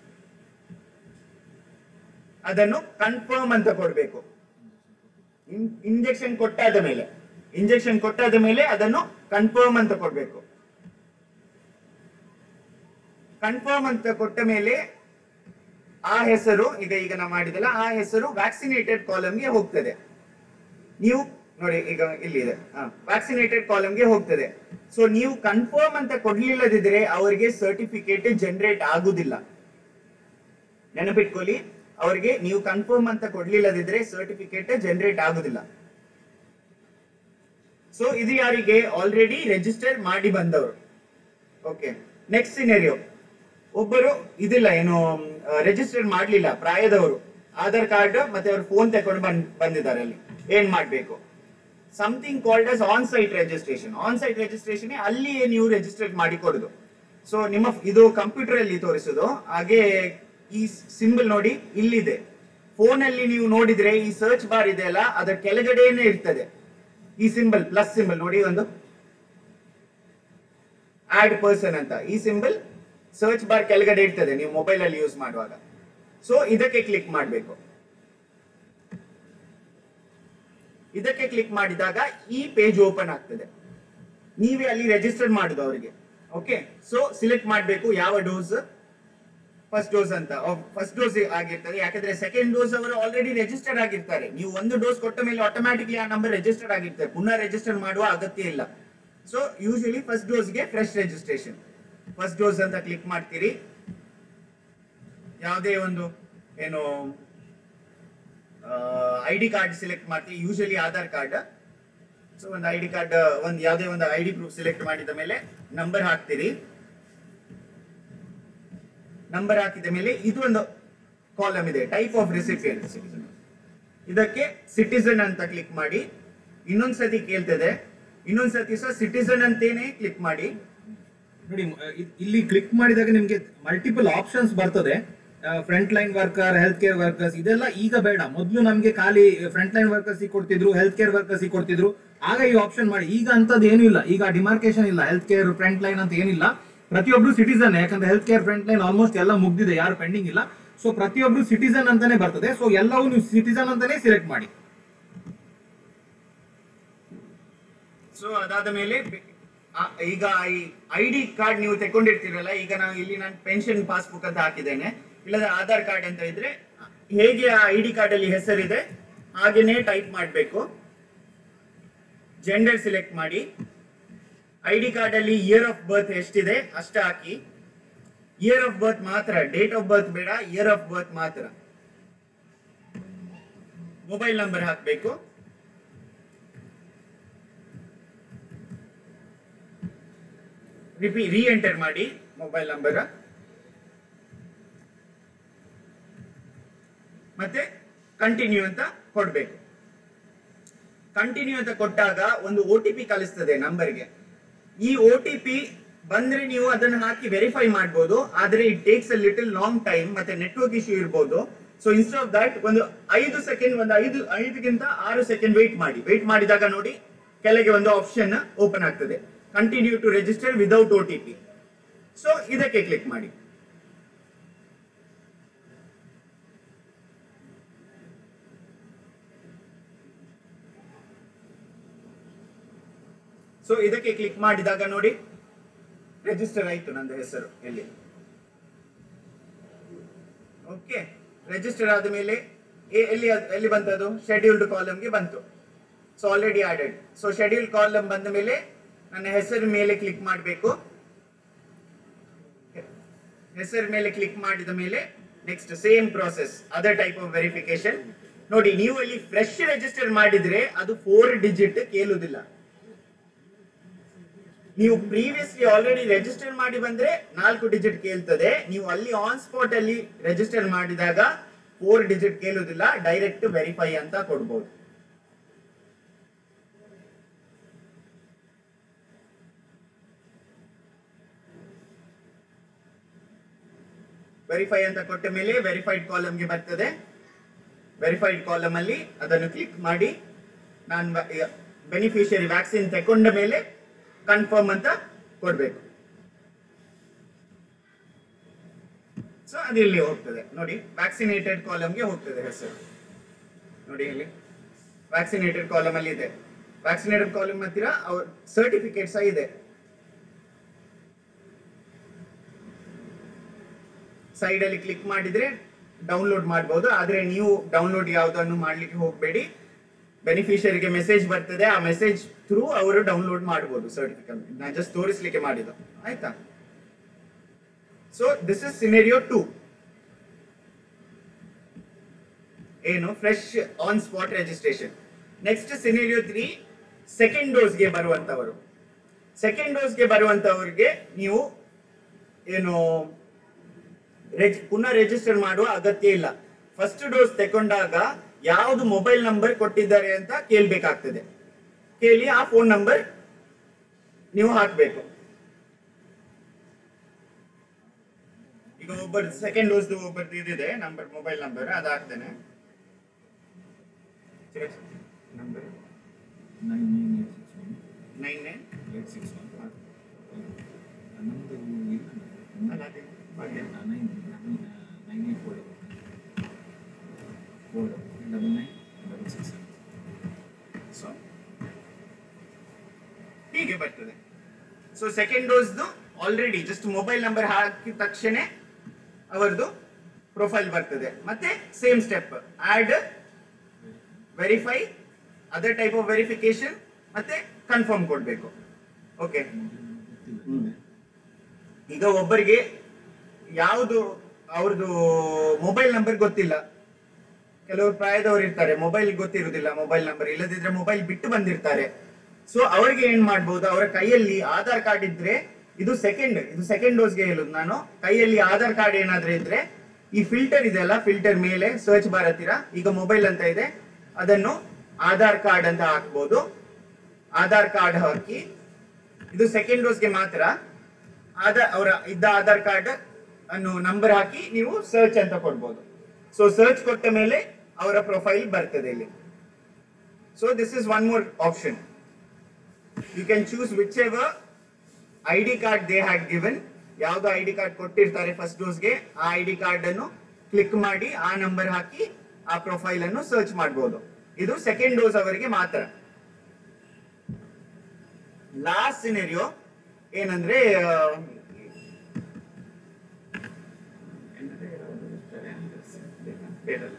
ಅದನ್ನು ಕನ್ಫರ್ಮ್ ಅಂತ ಕೊಡ್ಬೇಕು ಇಂಜೆಕ್ಷನ್ ಕೊಟ್ಟಾದ ಮೇಲೆ ಇಂಜೆಕ್ಷನ್ ಕೊಟ್ಟಾದ ಮೇಲೆ ಅದನ್ನು ಕನ್ಫರ್ಮ್ ಅಂತ ಕೊಡ್ಬೇಕು ಕನ್ಫರ್ಮ್ ಅಂತ ಕೊಟ್ಟ ಮೇಲೆ ಆ ಹೆಸರು ಈಗ ಈಗ ನಾವು ಮಾಡಿದಲ್ಲ ಆ ಹೆಸರು ವ್ಯಾಕ್ಸಿನೇಟೆಡ್ ಕಾಲಮ್ಗೆ ಹೋಗ್ತದೆ ನೀವು ನೋಡಿ ಈಗ ಇಲ್ಲಿದೆ ವ್ಯಾಕ್ಸಿನೇಟೆಡ್ ಕಾಲಮ್ಗೆ ಹೋಗ್ತದೆ ಸೊ ನೀವು ಕನ್ಫರ್ಮ್ ಅಂತ ಕೊಡ್ಲಿಲ್ಲದಿದ್ರೆ ಅವರಿಗೆ ಸರ್ಟಿಫಿಕೇಟ್ ಜನರೇಟ್ ಆಗುದಿಲ್ಲ ನೆನಪಿಟ್ಕೊಳ್ಳಿ ಅವರಿಗೆ ನೀವು ಕನ್ಫರ್ಮ್ ಅಂತ ಕೊಡ್ಲಿಲ್ಲದಿದ್ರೆ ಸರ್ಟಿಫಿಕೇಟ್ ಜನರೇಟ್ ಆಗುದಿಲ್ಲ ಸೊ ಇದು ಯಾರಿಗೆ ಆಲ್ರೆಡಿ ರಿಜಿಸ್ಟರ್ ಮಾಡಿ ಬಂದವರು ಓಕೆ ನೆಕ್ಸ್ಟ್ ಸಿನೆರಿಯೋ ಒಬ್ಬರು ಇದಿಲ್ಲ ಏನು ರಿಜಿಸ್ಟರ್ ಮಾಡ್ಲಿಲ್ಲ ಪ್ರಾಯದವರು ಆಧಾರ್ ಕಾರ್ಡ್ ಮತ್ತೆ ಅವ್ರ ಫೋನ್ ತಕೊಂಡು ಬಂದ್ ಬಂದಿದ್ದಾರೆ ಅಲ್ಲಿ ಏನ್ ಮಾಡ್ಬೇಕು something called us on site registration on site registration ಅಲ್ಲಿಯೇ ನೀವು ರಿಜಿಸ್ಟರ್ ಮಾಡಿ ಕೊಡುದು ಸೊ ನಿಮ್ಮ ಇದು ಕಂಪ್ಯೂಟರ್ ಅಲ್ಲಿ ತೋರಿಸುದು ಹಾಗೆ ಈ ಸಿಂಬಲ್ ನೋಡಿ ಇಲ್ಲಿದೆ ಫೋನ್ ಅಲ್ಲಿ ನೀವು ನೋಡಿದ್ರೆ ಈ ಸರ್ಚ್ ಬಾರ್ ಇದೆ ಅಲ್ಲ ಅದರ ಕೆಳಗಡೆನೆ ಇರ್ತದೆ ಈ ಸಿಂಬಲ್ ಪ್ಲಸ್ ಸಿಂಬಲ್ ನೋಡಿ ಒಂದು ಆಡ್ ಪರ್ಸನ್ ಅಂತ ಈ ಸಿಂಬಲ್ ಸರ್ಚ್ ಬಾರ್ ಕೆಳಗಡೆ ಇರ್ತದೆ ನೀವು ಮೊಬೈಲ್ ಅಲ್ಲಿ ಯೂಸ್ ಮಾಡುವಾಗ ಸೊ ಇದಕ್ಕೆ ಕ್ಲಿಕ್ ಮಾಡಬೇಕು ಇದಕ್ಕೆ ಕ್ಲಿಕ್ ಮಾಡಿದಾಗ ಈ ಪೇಜ್ ಓಪನ್ ಆಗ್ತದೆ ನೀವೇ ಅಲ್ಲಿ ರಿಜಿಸ್ಟರ್ ಮಾಡುದು ಅವರಿಗೆ ಓಕೆ ಸೊ ಸಿಲೆಕ್ಟ್ ಮಾಡಬೇಕು ಯಾವ ಡೋಸ್ ಫಸ್ಟ್ ಡೋಸ್ ಅಂತ ಫಸ್ಟ್ ಡೋಸ್ ಆಗಿರ್ತದೆ ಯಾಕಂದ್ರೆ ಸೆಕೆಂಡ್ ಡೋಸ್ ಅವರು ಆಲ್ರೆಡಿ ರಿಜಿಸ್ಟರ್ ಆಗಿರ್ತಾರೆ ನೀವು ಒಂದು ಡೋಸ್ ಕೊಟ್ಟ ಮೇಲೆ ಆಟೋಮ್ಯಾಟಿಕ್ಲಿ ಆ ನಂಬರ್ ರಿಜಿಸ್ಟರ್ ಆಗಿರ್ತದೆ ಪುನಃ ರಿಜಿಸ್ಟರ್ ಮಾಡುವ ಅಗತ್ಯ ಇಲ್ಲ ಸೊ ಯೂಶಲಿ ಫಸ್ಟ್ ಡೋಸ್ಗೆ ಫ್ರೆಶ್ ರಿಜಿಸ್ಟ್ರೇಷನ್ ಫಸ್ಟ್ ಡೋಸ್ ಅಂತ ಕ್ಲಿಕ್ ಮಾಡ್ತೀರಿ ಯಾವುದೇ ಒಂದು ಏನು ಐ ಡಿ ಕಾರ್ಡ್ ಸಿಲೆಕ್ಟ್ ಮಾಡ್ತೀವಿ ಯೂಶಲಿ ಆಧಾರ್ ಕಾರ್ಡ್ ಸೊ ಒಂದು ಐ ಡಿ ಕಾರ್ಡ್ ಒಂದು ಯಾವುದೇ ಒಂದು ಐ ಡಿ ಪ್ರೂಫ್ ಸಿಲೆಕ್ಟ್ ಮಾಡಿದ ಮೇಲೆ ನಂಬರ್ ಹಾಕ್ತೀರಿ ನಂಬರ್ ಹಾಕಿದ ಮೇಲೆ ಇದು ಒಂದು ಕಾಲಮ್ ಇದೆ ಟೈಪ್ ಆಫ್ ರೆಸಿಪಿಯಂಟ್ ಇದಕ್ಕೆ ಸಿಟಿಸನ್ ಅಂತ ಕ್ಲಿಕ್ ಮಾಡಿ ಇನ್ನೊಂದ್ಸತಿ ಕೇಳ್ತದೆ ಇನ್ನೊಂದ್ಸತಿ ಸಹ ಸಿಟಿಸನ್ ಅಂತೇನೆ ಕ್ಲಿಕ್ ಮಾಡಿ ನೋಡಿ ಮ- ಇ- ಇಲ್ಲಿ ಕ್ಲಿಕ್ ಮಾಡಿದಾಗ ನಿಮ್ಗೆ ಮಲ್ಟಿಪಲ್ ಆಪ್ಷನ್ಸ್ ಬರ್ತದೆ front line worker health care workers ಇದೆಲ್ಲ ಈಗ ಬೇಡ ಮೊದಲು ನಮ್ಗೆ ಖಾಲಿ ಫ್ರಂಟ್ ಲೈನ್ ವರ್ಕರ್ಸ್ ಕೊಡ್ತಿದ್ರು ಹೆಲ್ತ್ ಕೇರ್ ವರ್ಕರ್ಸ್ ಕೊಡ್ತಿದ್ರು ಆಗ ಈ ಆಪ್ಷನ್ ಮಾಡಿ ಈಗ ಅಂತದ್ದು ಏನೂ ಇಲ್ಲ ಈಗ ಡಿಮಾರ್ಕೇಶನ್ ಇಲ್ಲ ಹೆಲ್ತ್ ಕೇರ್ ಫ್ರಂಟ್ ಲೈನ್ ಅಂತ ಏನಿಲ್ಲ ಪ್ರತಿಯೊಬ್ರು ಸಿಟಿಸನ್ ಯಾಕಂದ್ರೆ health care front line almost ಎಲ್ಲ ಮುಗ್ದಿದೆ ಯಾರು ಪೆಂಡಿಂಗ್ ಇಲ್ಲ ಸೊ ಪ್ರತಿಯೊಬ್ರು ಸಿಟಿಸನ್ ಅಂತಾನೆ ಬರ್ತದೆ ಸೊ ಎಲ್ಲವೂ ನೀವು ಸಿಟಿಸನ್ ಅಂತಾನೆ ಸಿಲೆಕ್ಟ್ ಮಾಡಿ ಸೊ ಅದಾದ ಮೇಲೆ ಬೆ- ಆ- ಈಗ ಈ ಐ ಡಿ ಕಾರ್ಡ್ ನೀವು ತಗೊಂಡಿರ್ತೀರಲ್ಲ ಈಗ ನಾವು ಇಲ್ಲಿ ನಾನು ಪೆನ್ಷನ್ ಪಾಸ್ಬುಕ್ ಅಂತ ಹಾಕಿದ್ದೇನೆ ಇಲ್ಲದ ಆಧಾರ್ ಕಾರ್ಡ್ ಅಂತ ಇದ್ರೆ ಹೇಗೆ ಆ ಐ ಡಿ ಕಾರ್ಡ್ ಅಲ್ಲಿ ಹೆಸರಿದೆ ಹಾಗೇನೆ ಟೈಪ್ ಮಾಡಬೇಕು ಜೆಂಡರ್ ಸಿಲೆಕ್ಟ್ ಮಾಡಿ ಐ ಡಿ ಕಾರ್ಡ್ ಅಲ್ಲಿ ಇಯರ್ ಆಫ್ ಬರ್ತ್ ಎಷ್ಟಿದೆ ಅಷ್ಟ ಹಾಕಿ ಇಯರ್ ಆಫ್ ಬರ್ತ್ ಮಾತ್ರ ಡೇಟ್ ಆಫ್ ಬರ್ತ್ ಬೇಡ ಇಯರ್ ಆಫ್ ಬರ್ತ್ ಮಾತ್ರ ಮೊಬೈಲ್ ನಂಬರ್ ಹಾಕಬೇಕು ರಿಪಿ ರೀ ಎಂಟರ್ ಮಾಡಿ ಮೊಬೈಲ್ ನಂಬರ್ ಮತ್ತೆ ಕಂಟಿನ್ಯೂ ಅಂತ ಕೊಡ್ಬೇಕು ಕಂಟಿನ್ಯೂ ಅಂತ ಕೊಟ್ಟಾಗ ಒಂದು ಒ ಟಿ ಪಿ ಕಳಿಸ್ತದೆ ನಂಬರ್ಗೆ ಈ ಒ ಟಿ ಪಿ ಬಂದ್ರೆ ನೀವು ಅದನ್ನ ಹಾಕಿ ವೆರಿಫೈ ಮಾಡ್ಬೋದು ಆದ್ರೆ it takes a little long time ಮತ್ತೆ ನೆಟ್ವರ್ಕ್ ಇಶ್ಯೂ ಇರ್ಬೋದು ಸೊ ಇನ್ಸ್ಟೆಡ್ ಆಫ್ ದಟ್ ಒಂದು ಐದು ಸೆಕೆಂಡ್ ಒಂದು ಐದು ಐದಕ್ಕಿಂತ ಆರು ಸೆಕೆಂಡ್ ವೇಟ್ ಮಾಡಿ ವೇಟ್ ಮಾಡಿದಾಗ ನೋಡಿ ಕೆಳಗೆ ಒಂದು ಆಪ್ಷನ್ ಓಪನ್ ಆಗ್ತದೆ continue to register without O T P so ಇದಕ್ಕೆ ಕ್ಲಿಕ್ ಮಾಡಿ ಸೊ ಇದಕ್ಕೆ ಕ್ಲಿಕ್ ಮಾಡಿದಾಗ ನೋಡಿ ರಿಜಿಸ್ಟರ್ ಆಯ್ತು ನಂದು ಹೆಸರು ಎಲ್ಲಿ ಓಕೆ ರಿಜಿಸ್ಟರ್ ಆದ ಮೇಲೆ ಎ- ಎಲ್ಲಿ ಅದ್- ಎಲ್ಲಿ ಬಂತದು ಶೆಡ್ಯೂಲ್ಡ್ ಕಾಲಮ್ಗೆ ಬಂತು so already added so schedule column ಬಂದ ಮೇಲೆ ನನ್ನ ಹೆಸರು ಮೇಲೆ ಕ್ಲಿಕ್ ಮಾಡಬೇಕು ಹೆಸರು ಮೇಲೆ ಕ್ಲಿಕ್ ಮಾಡಿದ ಮೇಲೆ next same process other type of verification ನೋಡಿ ನೀವು ಇಲ್ಲಿ ಫ್ರೆಶ್ ರಿಜಿಸ್ಟರ್ ಮಾಡಿದ್ರೆ ಅದು ಫೋರ್ ಡಿಜಿಟ್ ಕೇಳುವುದಿಲ್ಲ ನೀವು ಪ್ರೀವಿಯಸ್ಲಿ ಆಲ್ರೆಡಿ ರಿಜಿಸ್ಟರ್ ಮಾಡಿ ಬಂದ್ರೆ ನಾಲ್ಕು ಡಿಜಿಟ್ ಕೇಳ್ತದೆ ನೀವು ಅಲ್ಲಿ ಆನ್ ಸ್ಪಾಟ್ ಅಲ್ಲಿ ರಿಜಿಸ್ಟರ್ ಮಾಡಿದಾಗ ಫೋರ್ ಡಿಜಿಟ್ ಕೇಳುವುದಿಲ್ಲ ಡೈರೆಕ್ಟ್ ವೆರಿಫೈ ಅಂತ ಕೊಡ್ಬೋದು ವೆರಿಫೈ ಅಂತ ಕೊಟ್ಟ ಮೇಲೆ ವೆರಿಫೈಡ್ ಕಾಲಮ್ಗೆ ಬರ್ತದೆ ವೆರಿಫೈಡ್ ಕಾಲಮ್ ಅಲ್ಲಿ ಅದನ್ನು ಕ್ಲಿಕ್ ಮಾಡಿ ನಾನು ಬೆನಿಫಿಷಿಯರಿ ವ್ಯಾಕ್ಸಿನ್ ತಕೊಂಡ ಮೇಲೆ ಕನ್ಫರ್ಮ್ ಅಂತ ಕೊಡ್ಬೇಕು ಸೊ ಅದು ಇಲ್ಲಿ ಹೋಗ್ತದೆ ನೋಡಿ ವ್ಯಾಕ್ಸಿನೇಟೆಡ್ ಕಾಲಮ್ಗೆ ಹೋಗ್ತದೆ ಹೆಸರು ನೋಡಿ ಇಲ್ಲಿ ವ್ಯಾಕ್ಸಿನೇಟೆಡ್ ಕಾಲಮ್ ಅಲ್ಲಿ ಇದೆ ವ್ಯಾಕ್ಸಿನೇಟೆಡ್ ಕಾಲಮ್ ಹತ್ತಿರ ಅವ್ರ ಸರ್ಟಿಫಿಕೇಟ್ ಸಹ ಇದೆ ಸೈಡ್ ಅಲ್ಲಿ ಕ್ಲಿಕ್ ಮಾಡಿದ್ರೆ ಡೌನ್ಲೋಡ್ ಮಾಡಬಹುದು ಆದ್ರೆ ನೀವು ಡೌನ್ಲೋಡ್ ಯಾವುದನ್ನು ಮಾಡ್ಲಿಕ್ಕೆ ಹೋಗಬೇಡಿ ಬೆನಿಫಿಷರಿಗೆ ಮೆಸೇಜ್ ಬರ್ತದೆ ಆ ಮೆಸೇಜ್ ಥ್ರೂ ಅವರು ಡೌನ್ಲೋಡ್ ಮಾಡಬಹುದು ಸರ್ಟಿಫಿಕೇಟ್ ನಾನು ಜಸ್ಟ್ ತೋರಿಸ್ಲಿಕ್ಕೆ ಮಾಡಿದ್ದು ಆಯ್ತಾ so this is scenario two ಏನು fresh on spot registration next scenario three second ಡೋಸ್ಗೆ ಬರುವಂತವರು ಸೆಕೆಂಡ್ ಡೋಸ್ಗೆ ಬರುವಂತವರಿಗೆ ನೀವು ಏನು ರೆಜ್ ಪುನಃ ರಿಜಿಸ್ಟರ್ ಮಾಡುವ ಅಗತ್ಯ ಇಲ್ಲ ಫಸ್ಟ್ ಡೋಸ್ ತಗೊಂಡಾಗ ಯಾವುದು ಮೊಬೈಲ್ ನಂಬರ್ ಕೊಟ್ಟಿದ್ದಾರೆ ಅಂತ ಕೇಳ್ಬೇಕಾಗ್ತದೆ ಕೇಳಿ ಆ ಫೋನ್ ನಂಬರ್ ನೀವು ಹಾಕ್ಬೇಕು ಈಗ ಒಬ್ಬರು ಸೆಕೆಂಡ್ ಡೋಸ್ ಒಬ್ಬರದ್ದು ಇದಿದೆ ನಂಬರ್ ಮೊಬೈಲ್ ನಂಬರ್ ಅದು ಹಾಕ್ತೇನೆ number nine nine eight six one nine nine eight six one ನಮ್ಮದು ಇಲ್ಲ ಅಲ್ಲ ಅದೇ ಹಾಗೆ. Nine nine eight four four double nine double six so ಹೀಗೆ ಬರ್ತದೆ ಸೊ ಸೆಕೆಂಡ್ ಡೋಸ್ದು ಆಲ್ರೆಡಿ ಜಸ್ಟ್ ಮೊಬೈಲ್ ನಂಬರ್ ಹಾಕಿದ ತಕ್ಷಣ ಅವರದು ಪ್ರೊಫೈಲ್ ಬರ್ತದೆ ಮತ್ತೆ same step add verify other type of verification ಮತ್ತೆ ಕನ್ಫರ್ಮ್ ಕೊಡ್ಬೇಕು ಓಕೆ ಈಗ ಒಬ್ಬರಿಗೆ ಯಾವುದು ಅವ್ರದ್ದು ಮೊಬೈಲ್ ನಂಬರ್ ಗೊತ್ತಿಲ್ಲ ಕೆಲವರು ಪ್ರಾಯದವರು ಇರ್ತಾರೆ ಮೊಬೈಲ್ ಗೊತ್ತಿರುವುದಿಲ್ಲ ಮೊಬೈಲ್ ನಂಬರ್ ಇಲ್ಲದಿದ್ರೆ ಮೊಬೈಲ್ ಬಿಟ್ಟು ಬಂದಿರ್ತಾರೆ ಸೊ ಅವರಿಗೆ ಏನ್ ಮಾಡ್ಬೋದು ಅವರ ಕೈಯಲ್ಲಿ ಆಧಾರ್ ಕಾರ್ಡ್ ಇದ್ರೆ ಇದು ಸೆಕೆಂಡ್ ಇದು ಸೆಕೆಂಡ್ ಡೋಸ್ಗೆ ಹೇಳುದು ನಾನು ಕೈಯಲ್ಲಿ ಆಧಾರ್ ಕಾರ್ಡ್ ಏನಾದ್ರೂ ಇದ್ರೆ ಈ ಫಿಲ್ಟರ್ ಇದೆಯಲ್ಲ ಫಿಲ್ಟರ್ ಮೇಲೆ ಸರ್ಚ್ ಬಾರ್ ಹತ್ತಿರ ಈಗ ಮೊಬೈಲ್ ಅಂತ ಇದೆ ಅದನ್ನು ಆಧಾರ್ ಕಾರ್ಡ್ ಅಂತ ಹಾಕ್ಬೋದು ಆಧಾರ್ ಕಾರ್ಡ್ ಹಾಕಿ ಇದು ಸೆಕೆಂಡ್ ಡೋಸ್ಗೆ ಮಾತ್ರ ಆಧಾರ್ ಅವರ ಇದ್ದ ಆಧಾರ್ ಕಾರ್ಡ್ ಅನ್ನು ನಂಬರ್ ಹಾಕಿ ನೀವು ಸರ್ಚ್ ಅಂತ ಕೊಡ್ಬೋದು ಸೊ ಸರ್ಚ್ ಕೊಟ್ಟ ಮೇಲೆ ಅವರ ಪ್ರೊಫೈಲ್ ಬರ್ತದೆ ಇಲ್ಲಿ so this is one more option you can choose which ever I D card they had given ಯಾವ್ದು ಐ ಡಿ ಕಾರ್ಡ್ ಕೊಟ್ಟಿರ್ತಾರೆ ಫಸ್ಟ್ ಡೋಸ್ಗೆ ಆ ಐ ಡಿ ಕಾರ್ಡ್ ಅನ್ನು ಕ್ಲಿಕ್ ಮಾಡಿ ಆ ನಂಬರ್ ಹಾಕಿ ಆ ಪ್ರೊಫೈಲ್ ಅನ್ನು ಸರ್ಚ್ ಮಾಡಬಹುದು ಇದು ಸೆಕೆಂಡ್ ಡೋಸ್ ಅವರಿಗೆ ಮಾತ್ರ ಲಾಸ್ಟ್ ಸಿನೆರಿಯೋ ಏನಂದ್ರೆ ಆ, ಏನಂದ್ರೆ ಯಾವ್ದು ಇರ್ತಾರೆ ಅಂದ್ರೆ ಬೇಡಲ್ಲ.